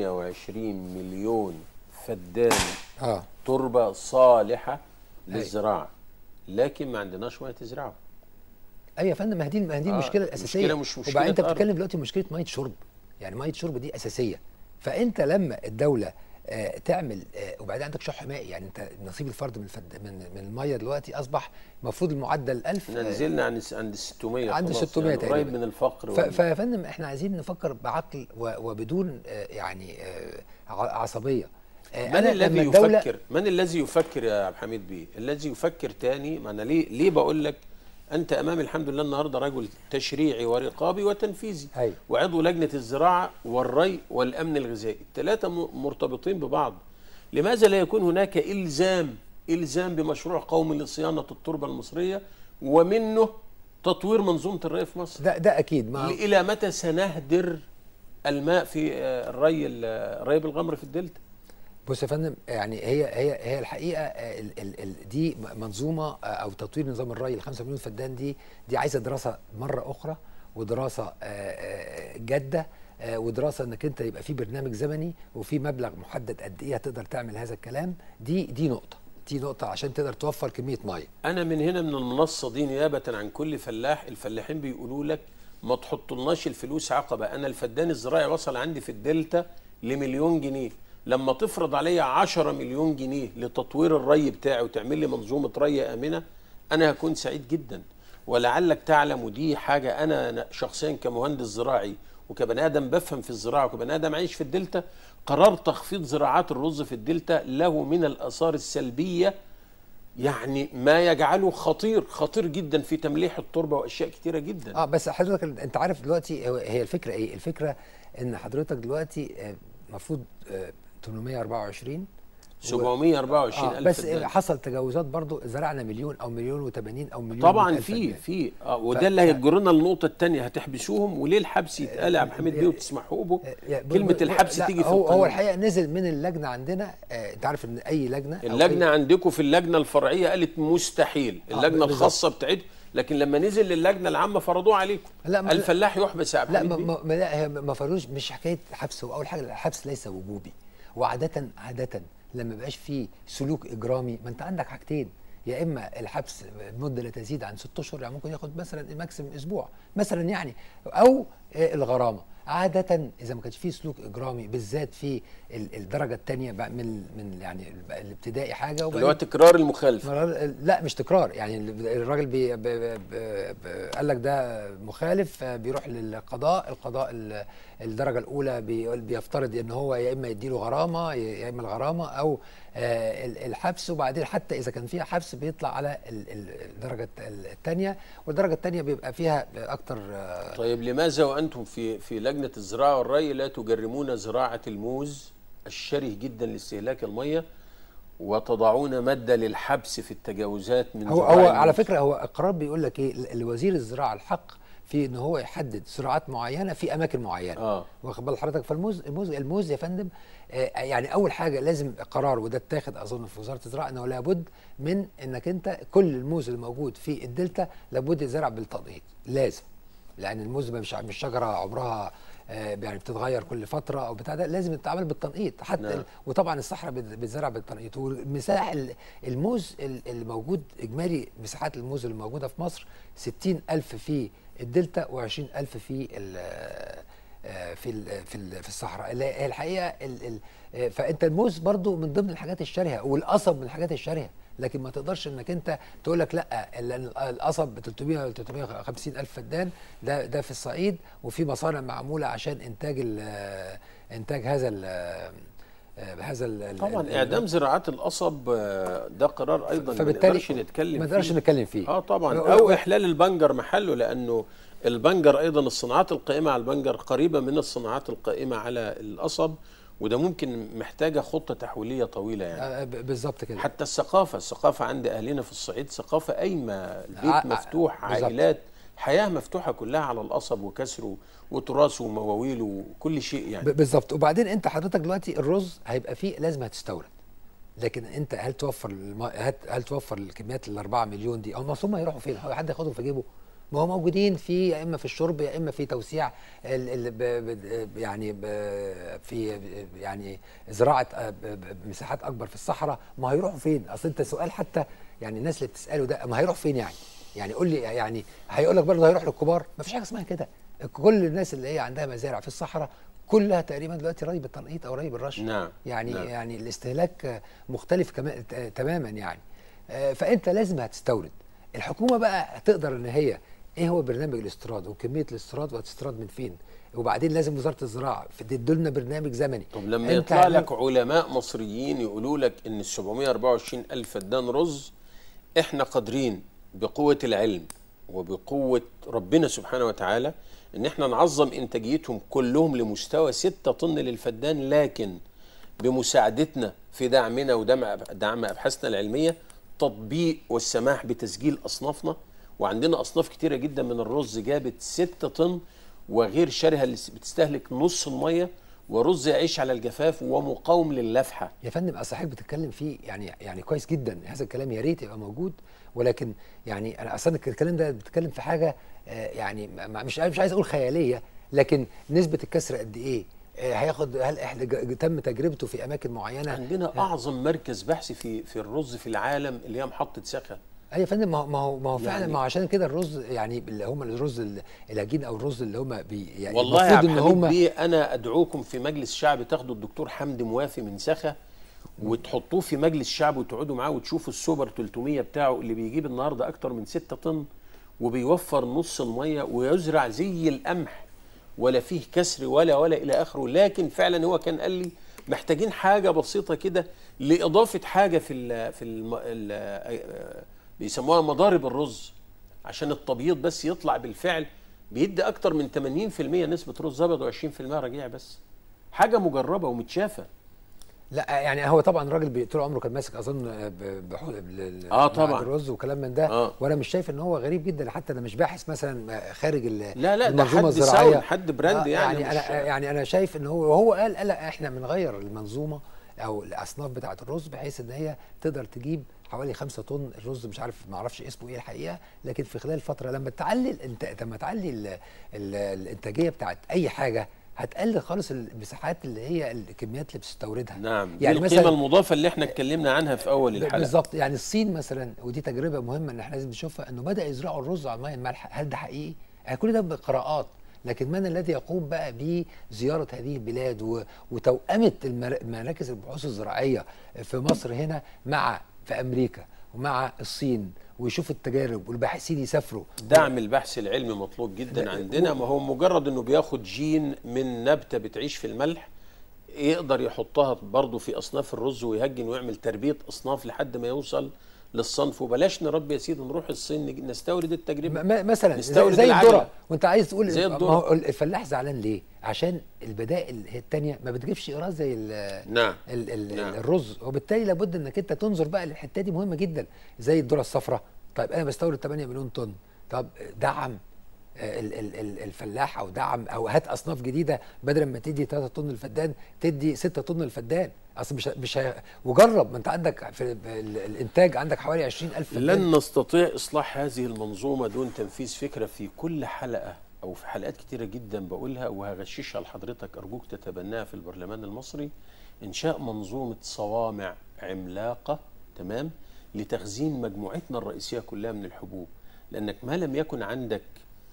28 مليون فدان اه تربه صالحه للزراعه لكن ما عندناش ميه تزرعه ايوه يا فندم ما هي دي ما هي دي آه، المشكله الاساسيه مشكلة مش مشكلة وبعدين انت أرض. بتتكلم دلوقتي مشكله ميه شرب يعني ميه شرب دي اساسيه فانت لما الدوله آه تعمل آه وبعدين عندك شح مائي يعني انت نصيب الفرد من الفد من, من الميه دلوقتي اصبح المفروض المعدل 1000 احنا آه، نزلنا عند عند 600 عند خلاص 600 يعني تقريبا. قريب من الفقر ف- وال- فيا فندم احنا عايزين نفكر بعقل و- وبدون آه، يعني آه، ع- عصبيه آه، من أنا الذي لما الدولة- يفكر من الذي يفكر يا عبد الحميد بيه الذي يفكر تاني ما انا ليه ليه بقول لك انت امام الحمد لله النهارده رجل تشريعي ورقابي وتنفيذي أيوة. وعضو لجنه الزراعه والري والامن الغذائي الثلاثه م- مرتبطين ببعض لماذا لا يكون هناك الزام الزام بمشروع قومي لصيانه التربه المصريه ومنه تطوير منظومه الري في مصر ده ده اكيد ما الى متى سنهدر الماء في آه، الري ال- الري بالغمر في الدلتا بص يا فندم يعني هي هي هي الحقيقه آه، ال ال ال دي منظومه آه، او تطوير نظام الري ال 5 مليون فدان دي دي عايزه دراسه مره اخرى ودراسه آه، آه، جاده آه، ودراسه انك انت يبقى في برنامج زمني وفي مبلغ محدد قد ايه هتقدر تعمل هذا الكلام دي دي نقطه دي نقطه عشان تقدر توفر كميه ميه انا من هنا من المنصه دي نيابه عن كل فلاح الفلاحين بيقولوا لك ما تحطلناش الفلوس عقبه انا الفدان الزراعي وصل عندي في الدلتا لمليون جنيه لما تفرض عليا 10 مليون جنيه لتطوير الري بتاعي وتعمل لي منظومه ري امنه انا هكون سعيد جدا ولعلك تعلم ودي حاجه انا شخصيا كمهندس زراعي وكبني ادم بفهم في الزراعه وكبني ادم عايش في الدلتا قرار تخفيض زراعات الرز في الدلتا له من الاثار السلبيه يعني ما يجعله خطير خطير جدا في تمليح التربه واشياء كتيره جدا اه بس حضرتك انت عارف دلوقتي هو- هي الفكره ايه الفكره ان حضرتك دلوقتي المفروض 824 724 آه الف بس فدان. حصل تجاوزات برضو زرعنا مليون او مليون و80 او مليون طبعا وألف في فدان. في آه وده ف- اللي ف- هيجرنا للنقطه الثانيه هتحبسوهم وليه الحبس يتقال يا عبد الحميد بيه وتسمحوا به يعني ب- كلمه ب- الحبس لا، تيجي في هو هو القانون الحقيقه نزل من اللجنه عندنا آه انت عارف ان اي لجنه أو اللجنه أي عندكم في اللجنه الفرعيه قالت مستحيل آه، اللجنه بالظبط. الخاصه بتاعتكم لكن لما نزل للجنه العامه فرضوه عليكم لا، ما- الفلاح يحبس يا عبد لا الحميد ما, بيه ما, ما, لا هي ما فرضوش مش حكايه حبس هو اول حاجه الحبس ليس وجوبي وعاده عاده لما بقاش فيه سلوك اجرامي ما انت عندك حاجتين يا اما الحبس مده لا تزيد عن ست اشهر يعني ممكن ياخد مثلا الماكسيم اسبوع مثلا يعني او آه، الغرامه عاده اذا ما كانش فيه سلوك اجرامي بالذات في ال- الدرجه الثانيه من من يعني ال- الابتدائي حاجه اللي هو وبعدين تكرار المخالفه مرار لا مش تكرار يعني ال- الراجل بي بي بي بي قال لك ده مخالف آه، بيروح للقضاء القضاء ال- الدرجه الاولى بيقول بيفترض ان هو يا اما يديله غرامه يا اما الغرامه او آه، ال- الحبس وبعدين حتى اذا كان فيها حبس بيطلع على ال- ال- الدرجه الثانيه والدرجه الثانيه بيبقى فيها اكتر آه، طيب لماذا وانتم في في لجنه الزراعه والري لا تجرمون زراعه الموز الشره جدا لاستهلاك الميه وتضعون ماده للحبس في التجاوزات من هو زراع هو الموز؟ على فكره هو القرار بيقول لك ايه الوزير الزراعه الحق في ان هو يحدد زراعات معينه في اماكن معينه اه واخد بال حضرتك فالموز الموز الموز يا فندم آه يعني اول حاجه لازم قرار وده اتاخد اظن في وزاره الزراعه انه لابد من انك انت كل الموز اللي موجود في الدلتا لابد يزرع بالتنقيط لازم لان الموز مش مش شجره عمرها آه، يعني بتتغير كل فتره او بتاع ده لازم تتعمل بالتنقيط حتى نعم. نعم. وطبعا الصحراء بت- بتزرع بالتنقيط والمساحه ال- الموز ال- اللي موجود اجمالي مساحات الموز اللي موجوده في مصر 60000 في الدلتا و20000 في ال- آه، في ال- في ال- في الصحراء اللي هي الحقيقه ال ال آه، فانت الموز برضو من ضمن الحاجات الشرهه والقصب من الحاجات الشرهه لكن ما تقدرش انك انت تقول لك لا ال- القصب ب 300 ولا 350 الف فدان ده ده في الصعيد وفي مصانع معموله عشان انتاج ال- انتاج هذا ال هذا ال- طبعا ال- اعدام زراعات القصب آه، ده قرار ايضا ما فبالتالي نقدرش نتكلم ما نقدرش فيه. نتكلم فيه اه طبعا و- او و- احلال البنجر محله لانه البنجر ايضا الصناعات القائمه على البنجر قريبه من الصناعات القائمه على القصب وده ممكن محتاجه خطه تحويليه طويله يعني آه، ب- بالظبط كده حتى الثقافه الثقافه عند اهلنا في الصعيد ثقافه قايمه البيت ع- مفتوح بالظبط. عائلات حياه مفتوحه كلها على القصب وكسره وتراثه ومواويله وكل شيء يعني ب- بالظبط وبعدين انت حضرتك دلوقتي الرز هيبقى فيه لازم هتستورد لكن انت هل توفر الم... هل... هل توفر الكميات ال 4 مليون دي او ما هم هيروحوا فين؟ هو حد ياخدهم في جيبه؟ ما هو موجودين في يا اما في الشرب يا اما في توسيع ال... ال... ب... ب... يعني ب... في يعني زراعه آه، ب... ب... مساحات اكبر في الصحراء ما هيروحوا فين؟ اصل انت سؤال حتى يعني الناس اللي بتساله ده ما هيروح فين يعني؟ يعني قول لي يعني هيقول لك برضه هيروح للكبار؟ ما فيش حاجه اسمها كده كل الناس اللي هي عندها مزارع في الصحراء كلها تقريبا دلوقتي ري بالتنقيط او ري بالرش نعم، يعني نعم. يعني الاستهلاك مختلف كمان ت- تماما يعني آه، فانت لازم هتستورد الحكومه بقى تقدر ان هي ايه هو برنامج الاستيراد وكميه الاستيراد وهتستيراد من فين وبعدين لازم وزاره الزراعه تدوا لنا برنامج زمني طب لما أنت يطلع هل- لك علماء مصريين يقولوا لك ان ال 724 الف فدان رز احنا قادرين بقوه العلم وبقوه ربنا سبحانه وتعالى ان احنا نعظم انتاجيتهم كلهم لمستوى 6 طن للفدان لكن بمساعدتنا في دعمنا ودعم دعم ابحاثنا العلميه تطبيق والسماح بتسجيل اصنافنا وعندنا اصناف كتيره جدا من الرز جابت 6 طن وغير شرهه اللي بتستهلك نص الميه ورز يعيش على الجفاف ومقاوم لللفحه يا فندم اصل حضرتك بتتكلم فيه يعني يعني كويس جدا هذا الكلام يا ريت يبقى موجود ولكن يعني انا اصلا الكلام ده بتتكلم في حاجه آه، يعني ما- ما- مش مش عايز اقول خياليه لكن نسبه الكسر قد ايه؟ آه، هياخد هل احنا ج- تم تجربته في اماكن معينه؟ عندنا اعظم مركز بحث في في الرز في العالم اللي هي محطه سخا ايوه يا فندم ما هو ما هو ما هو فعلا يعني- ما هو عشان كده الرز يعني اللي هم الرز ال- الهجين او الرز اللي هم بي يعني والله يا عبد المفروض ان الحميد هم بيه انا ادعوكم في مجلس شعب تاخدوا الدكتور حمدي موافي من سخا وتحطوه في مجلس شعب وتقعدوا معاه وتشوفوا السوبر 300 بتاعه اللي بيجيب النهارده اكتر من 6 طن وبيوفر نص الميه ويزرع زي القمح ولا فيه كسر ولا ولا الى اخره لكن فعلا هو كان قال لي محتاجين حاجه بسيطه كده لاضافه حاجه في ال في الم ال بيسموها مضارب الرز عشان التبييض بس يطلع بالفعل بيدي اكتر من 80% نسبه رز ابيض و20% رجيع بس حاجه مجربه ومتشافه لا يعني هو طبعا الراجل بي- طول عمره كان ماسك اظن ب- بحو... بال- آه معهد طبعا. الرز وكلام من ده آه. وانا مش شايف ان هو غريب جدا حتى انا مش باحث مثلا خارج ال- لا لا ده المنظومه حد الزراعيه ساوند حد براند يعني, يعني مش انا يعني انا شايف ان هو وهو قال قال لا احنا بنغير المنظومه او الاصناف بتاعه الرز بحيث ان هي تقدر تجيب حوالي 5 طن الرز مش عارف ما اعرفش اسمه ايه الحقيقه لكن في خلال فتره لما تعلي انت لما تعلي ال ال الانتاجيه بتاعت اي حاجه هتقلل خالص المساحات اللي هي الكميات اللي بتستوردها نعم دي يعني القيمه مثلا المضافه اللي احنا اتكلمنا عنها في اول الحلقه بالظبط يعني الصين مثلا ودي تجربه مهمه ان احنا لازم نشوفها انه بدا يزرعوا الرز على الميه المالحه هل ده حقيقي؟ يعني كل ده بقراءات لكن من الذي يقوم بقى بزياره هذه البلاد و- وتوأمه المر- مراكز البحوث الزراعيه في مصر هنا مع في امريكا ومع الصين ويشوف التجارب والباحثين يسافروا دعم البحث العلمي مطلوب جدا عندنا ما هو مجرد انه بياخد جين من نبته بتعيش في الملح يقدر يحطها برضه في اصناف الرز ويهجن ويعمل تربيه اصناف لحد ما يوصل للصنف وبلاش نربي يا سيدي نروح الصين نج- نستورد التجربه م- م- مثلا زي, نستورد زي العجلة. الذره وانت عايز تقول زي ما الذرة. هو الفلاح زعلان ليه عشان البدائل هي التانية ما بتجيبش ايراد زي ال نعم ال ال نعم. الرز وبالتالي لابد انك انت تنظر بقى للحته دي مهمه جدا زي الذره الصفراء طيب انا بستورد 8 مليون طن طب دعم آه، ال- ال- ال- الفلاح او دعم او هات اصناف جديده بدل ما تدي 3 طن الفدان تدي 6 طن الفدان اصل مش مش هي- وجرب ما انت عندك في ال- الانتاج عندك حوالي 20000 فدان لن نستطيع اصلاح هذه المنظومه دون تنفيذ فكره في كل حلقه او في حلقات كتيره جدا بقولها وهغششها لحضرتك ارجوك تتبناها في البرلمان المصري انشاء منظومه صوامع عملاقه تمام لتخزين مجموعتنا الرئيسيه كلها من الحبوب لانك ما لم يكن عندك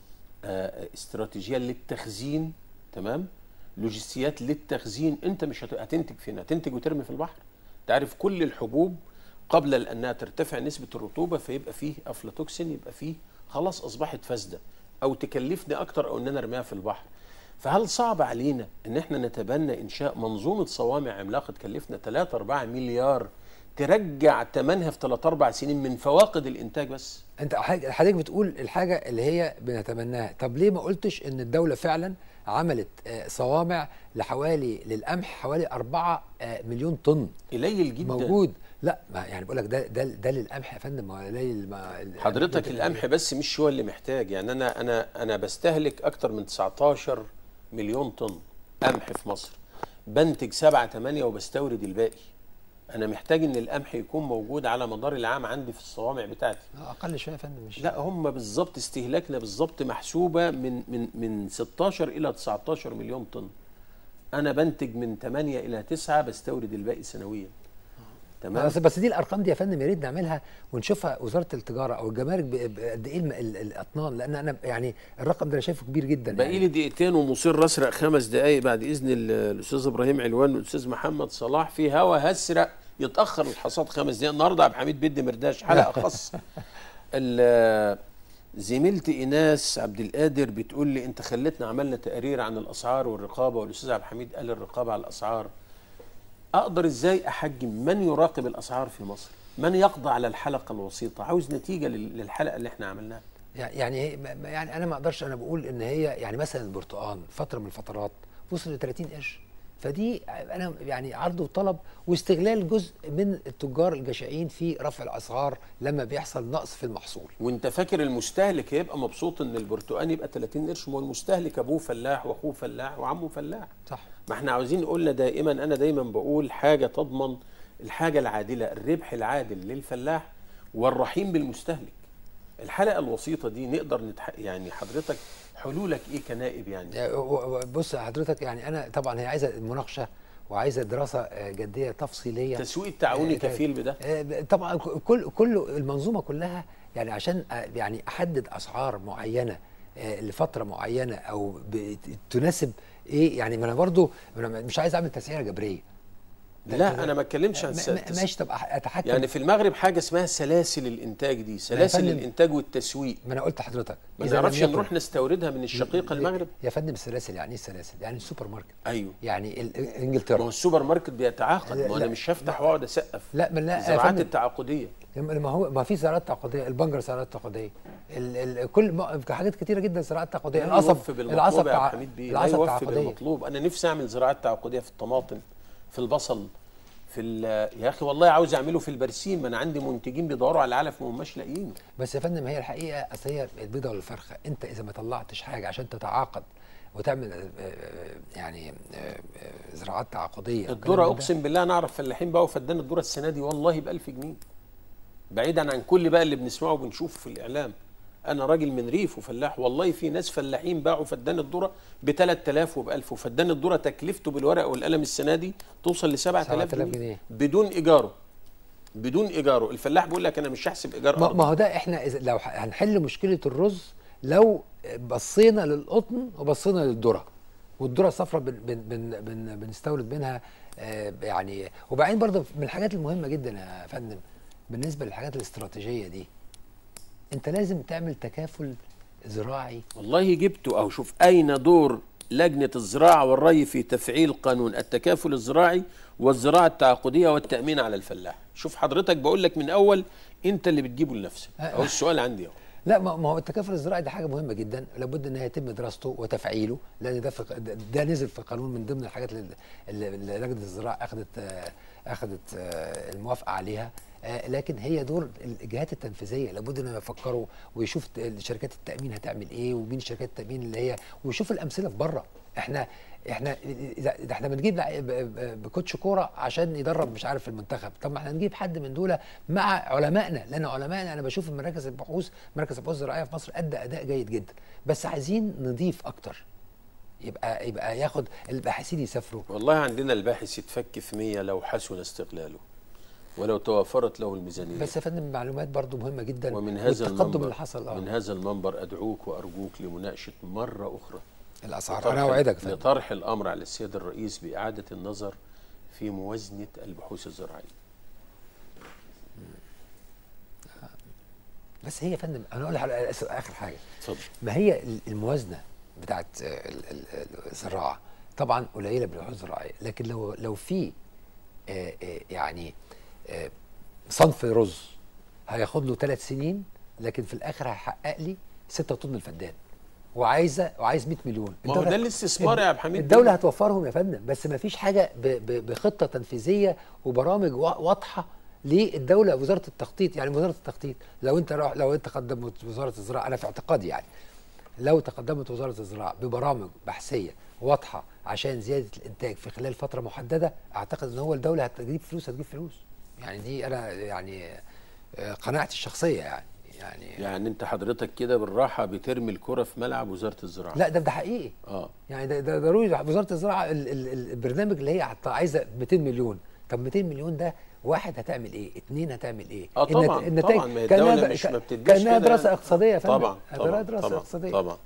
آه، استراتيجيه للتخزين تمام لوجستيات للتخزين انت مش هت- هتنتج فين هتنتج وترمي في البحر تعرف كل الحبوب قبل انها ترتفع نسبه الرطوبه فيبقى فيه افلاتوكسين يبقى فيه خلاص اصبحت فاسده او تكلفني اكتر او ان انا ارميها في البحر فهل صعب علينا ان احنا نتبنى انشاء منظومه صوامع عملاقه تكلفنا 3 4 مليار ترجع ثمنها في 3 4 سنين من فواقد الانتاج بس انت حاج- حضرتك بتقول الحاجه اللي هي بنتمناها طب ليه ما قلتش ان الدوله فعلا عملت آه، صوامع لحوالي للقمح حوالي 4 آه، مليون طن قليل جدا موجود لا ما يعني بقول لك ده ده ده للقمح يا فندم ما هو قليل ما حضرتك القمح بس مش هو اللي محتاج يعني انا انا انا بستهلك اكتر من 19 مليون طن قمح في مصر بنتج 7 8 وبستورد الباقي انا محتاج ان القمح يكون موجود على مدار العام عندي في الصوامع بتاعتي آه، اقل شويه يا فندم مش لا هم بالظبط استهلاكنا بالظبط محسوبه من من من 16 الى 19 مليون طن انا بنتج من 8 الى 9 بستورد الباقي سنويا تمام بس بس دي الارقام دي يا فندم يا ريت نعملها ونشوفها وزاره التجاره او الجمارك ب- ب- قد ايه الم- ال- الاطنان لان انا يعني الرقم ده انا شايفه كبير جدا باقي يعني. لي دقيقتين ومصر اسرق خمس دقائق بعد اذن ال- الاستاذ ابراهيم علوان والاستاذ محمد صلاح في هوا هسرق يتاخر الحصاد خمس دقائق النهارده عبد الحميد بدي مرداش حلقه خاصه ال- زميلتي ايناس عبد القادر بتقول لي انت خلتنا عملنا تقرير عن الاسعار والرقابه والاستاذ عبد الحميد قال الرقابه على الاسعار اقدر ازاي احجم من يراقب الاسعار في مصر من يقضي على الحلقه الوسيطه عاوز نتيجه لل- للحلقه اللي احنا عملناها يعني هي ما- ما- يعني انا ما اقدرش انا بقول ان هي يعني مثلا البرتقال فتره من الفترات وصل ل 30 قرش فدي انا يعني عرض وطلب واستغلال جزء من التجار الجشعين في رفع الاسعار لما بيحصل نقص في المحصول وانت فاكر المستهلك هيبقى مبسوط ان البرتقال يبقى 30 قرش ما هو المستهلك ابوه فلاح واخوه فلاح وعمه فلاح صح ما احنا عاوزين قلنا دائما انا دايما بقول حاجه تضمن الحاجه العادله الربح العادل للفلاح والرحيم بالمستهلك الحلقه الوسيطه دي نقدر نتح... يعني حضرتك حلولك ايه كنائب يعني و- و- بص حضرتك يعني انا طبعا هي عايزه مناقشه وعايزه دراسه آه، جديه تفصيليه تسويق التعاوني آه، كفيل بده آه، طبعا كل كل المنظومه كلها يعني عشان آه، يعني احدد اسعار معينه آه، لفتره معينه او ب- تناسب ايه يعني ما انا برضو أنا مش عايز اعمل تسعيره جبريه لا انا ما اتكلمش عن ما- الس- ما- ماشي طب أح- اتحكم يعني في المغرب حاجه اسمها سلاسل الانتاج دي سلاسل فندم- الانتاج والتسويق ما انا قلت لحضرتك ما إذا لم نعرفش يكن- نروح نستوردها من الشقيقه المغرب يا فندم السلاسل يعني ايه السلاسل يعني السوبر ماركت ايوه يعني ال- ما هو انجلترا السوبر ماركت بيتعاقد ما هو انا لا، مش هفتح واقعد اسقف لا ما لا يا الزراعات فندم. التعاقديه ما هو ما في زراعات تعاقديه البنجر زراعات تعاقديه ال ال كل ما في حاجات كتيره جدا زراعات تعاقديه لا القصب يوفي بالمطلوب العصب يا تع- عبد الحميد بيه لا العصب يوفي تعاقديه بالمطلوب انا نفسي اعمل زراعات تعاقديه في الطماطم في البصل في ال- يا اخي والله عاوز اعمله في البرسيم ما انا عندي منتجين بيدوروا على العلف وما هماش لاقيينه بس يا فندم هي الحقيقه اصل هي البيضه والفرخه انت اذا ما طلعتش حاجه عشان تتعاقد وتعمل آه، آه، يعني آه، آه، زراعات تعاقديه الذره والكلام ده. اقسم بالله انا اعرف فلاحين بقوا فدان الذره السنه دي والله ب 1000 جنيه بعيدا عن كل بقى اللي بنسمعه وبنشوفه في الاعلام انا راجل من ريف وفلاح والله في ناس فلاحين باعوا فدان الذره ب 3000 وب 1000 وفدان الذره تكلفته بالورق والقلم السنه دي توصل ل 7000 7000 جنيه جنيه. بدون ايجاره بدون ايجاره الفلاح بيقول لك انا مش هحسب ايجار ما, أرضي. ما هو ده احنا إذا لو ح- هنحل مشكله الرز لو بصينا للقطن وبصينا للذره والذره الصفراء بن بن بن بن بنستورد منها آه، يعني وبعدين برضه من الحاجات المهمه جدا يا فندم بالنسبه للحاجات الاستراتيجيه دي انت لازم تعمل تكافل زراعي والله جبته أو شوف أين دور لجنة الزراعة والري في تفعيل قانون التكافل الزراعي والزراعة التعاقدية والتأمين على الفلاح شوف حضرتك بقول لك من أول أنت اللي بتجيبه لنفسك أهو السؤال عندي أهو لا ما ما هو التكافل الزراعي ده حاجه مهمه جدا لابد ان هي يتم دراسته وتفعيله لان ده في ده- ده نزل في القانون من ضمن الحاجات اللي اللي- اللي لجنه الزراعه اخذت آه، اخذت آه، الموافقه عليها آه، لكن هي دور الجهات التنفيذيه لابد انهم يفكروا ويشوف ت- شركات التامين هتعمل ايه ومين شركات التامين اللي هي ويشوف الامثله في بره احنا احنا ده ده احنا بنجيب لع- ب- ب- بكوتش كوره عشان يدرب مش عارف المنتخب طب ما احنا نجيب حد من دول مع علمائنا لان علمائنا انا بشوف مراكز البحوث مركز البحوث الزراعيه في مصر ادى اداء جيد جدا بس عايزين نضيف اكتر يبقى يبقى ياخد الباحثين يسافروا والله عندنا الباحث يتفك في 100 لو حسن استغلاله ولو توفرت له الميزانية بس يا فندم معلومات برضو مهمه جدا ومن هذا والتقدم المنبر اللي حصل اه من هذا المنبر أدعوك وأرجوك لمناقشة مرة أخرى الاسعار لطرح- انا اوعدك يا فندم لطرح الأمر على السيد الرئيس بإعادة النظر في موازنة البحوث الزراعية بس هي يا فندم انا اقول لك على اخر حاجه اتفضل ما هي الموازنه بتاعت ال- ال- ال- الزراعه طبعا قليله بالبحوث الزراعيه لكن لو لو في آه، آه، يعني آه، صنف رز هياخد له ثلاث سنين لكن في الاخر هيحقق لي 6 طن الفدان وعايزه وعايز 100 مليون ما هو الدولة- ده الاستثمار يا عبد الحميد الدوله هتوفرهم يا فندم بس ما فيش حاجه ب- ب- بخطه تنفيذيه وبرامج وا- واضحه للدوله وزاره التخطيط يعني وزاره التخطيط لو انت راح لو انت قدمت وزاره الزراعه انا في اعتقادي يعني لو تقدمت وزاره الزراعه ببرامج بحثيه واضحه عشان زياده الانتاج في خلال فتره محدده اعتقد ان هو الدوله هتجيب فلوس هتجيب فلوس يعني دي انا يعني آه، قناعتي الشخصيه يعني يعني يعني أنت حضرتك كده بالراحة بترمي الكرة في ملعب وزارة الزراعة لا ده ده حقيقي آه يعني ده, ده ضروري وزاره الزراعه ال- ال- ال- البرنامج اللي هي حتى عايزه 200 مليون طب 200 مليون ده واحد هتعمل ايه؟ اثنين هتعمل ايه؟ اه طبعا النت- النتائج طبعا ما هي كأنها الدولة ب- مش ك- ما بتديش كانها كده دراسه يعني. اقتصاديه يا فندم طبعا طبعا دراسه طبعا اقتصاديه طبعا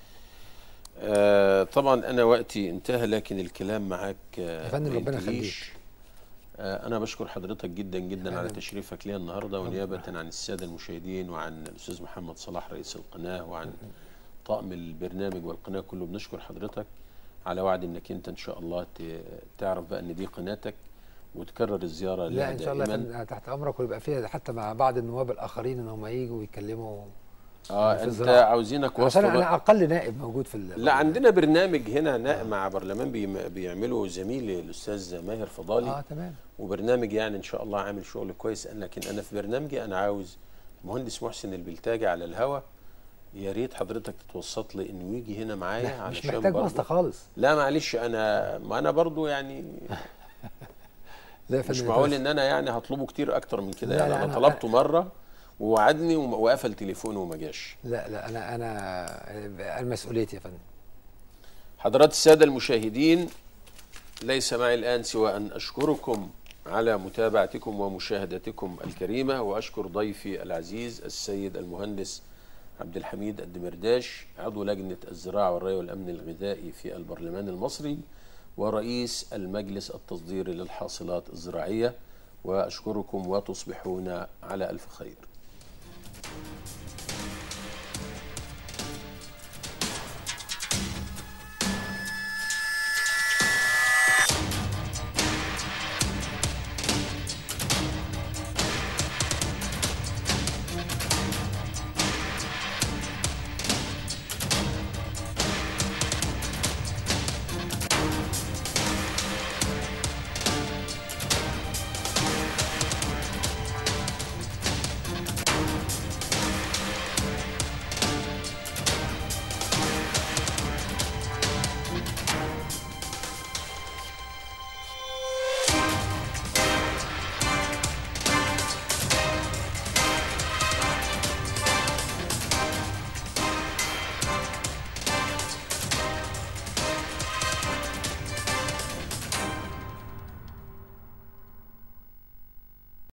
آه طبعا انا وقتي انتهى لكن الكلام معاك آه يا فندم ما ربنا ينتهيش. يخليك. آه انا بشكر حضرتك جدا جدا على أهلاً. تشريفك ليا النهارده ونيابه عن الساده المشاهدين وعن الاستاذ محمد صلاح رئيس القناه وعن طاقم البرنامج والقناه كله بنشكر حضرتك على وعد انك انت ان شاء الله ت- تعرف بقى ان دي قناتك وتكرر الزياره لا لها ان شاء الله يا دائماً. فندم أنا تحت امرك ويبقى فيها حتى مع بعض النواب الاخرين ان هم يجوا ويتكلموا اه في انت الزراعة. عاوزينك عشان وصفه انا بقى اقل نائب موجود في ال- لا عندنا برنامج هنا نا- مع برلمان بيم- بيعمله زميلي الاستاذ ماهر فضالي اه تمام وبرنامج يعني ان شاء الله عامل شغل كويس لكن انا في برنامجي انا عاوز المهندس محسن البلتاجي على الهوا يا ريت حضرتك تتوسط لي انه يجي هنا معايا لا مش علشان محتاج برضه- واسطه خالص لا معلش انا ما انا برضو يعني لا يا مش فندم معقول بس- ان انا يعني هطلبه كتير اكتر من كده لا، يعني لا، انا أنا- طلبته مره ووعدني وم- وقفل تليفونه وما جاش لا لا انا انا المسؤوليتي يا فندم حضرات السادة المشاهدين ليس معي الآن سوى أن أشكركم على متابعتكم ومشاهدتكم الكريمة وأشكر ضيفي العزيز السيد المهندس عبد الحميد الدمرداش عضو لجنة الزراعة والري والأمن الغذائي في البرلمان المصري ورئيس المجلس التصديري للحاصلات الزراعية وأشكركم وتصبحون على ألف خير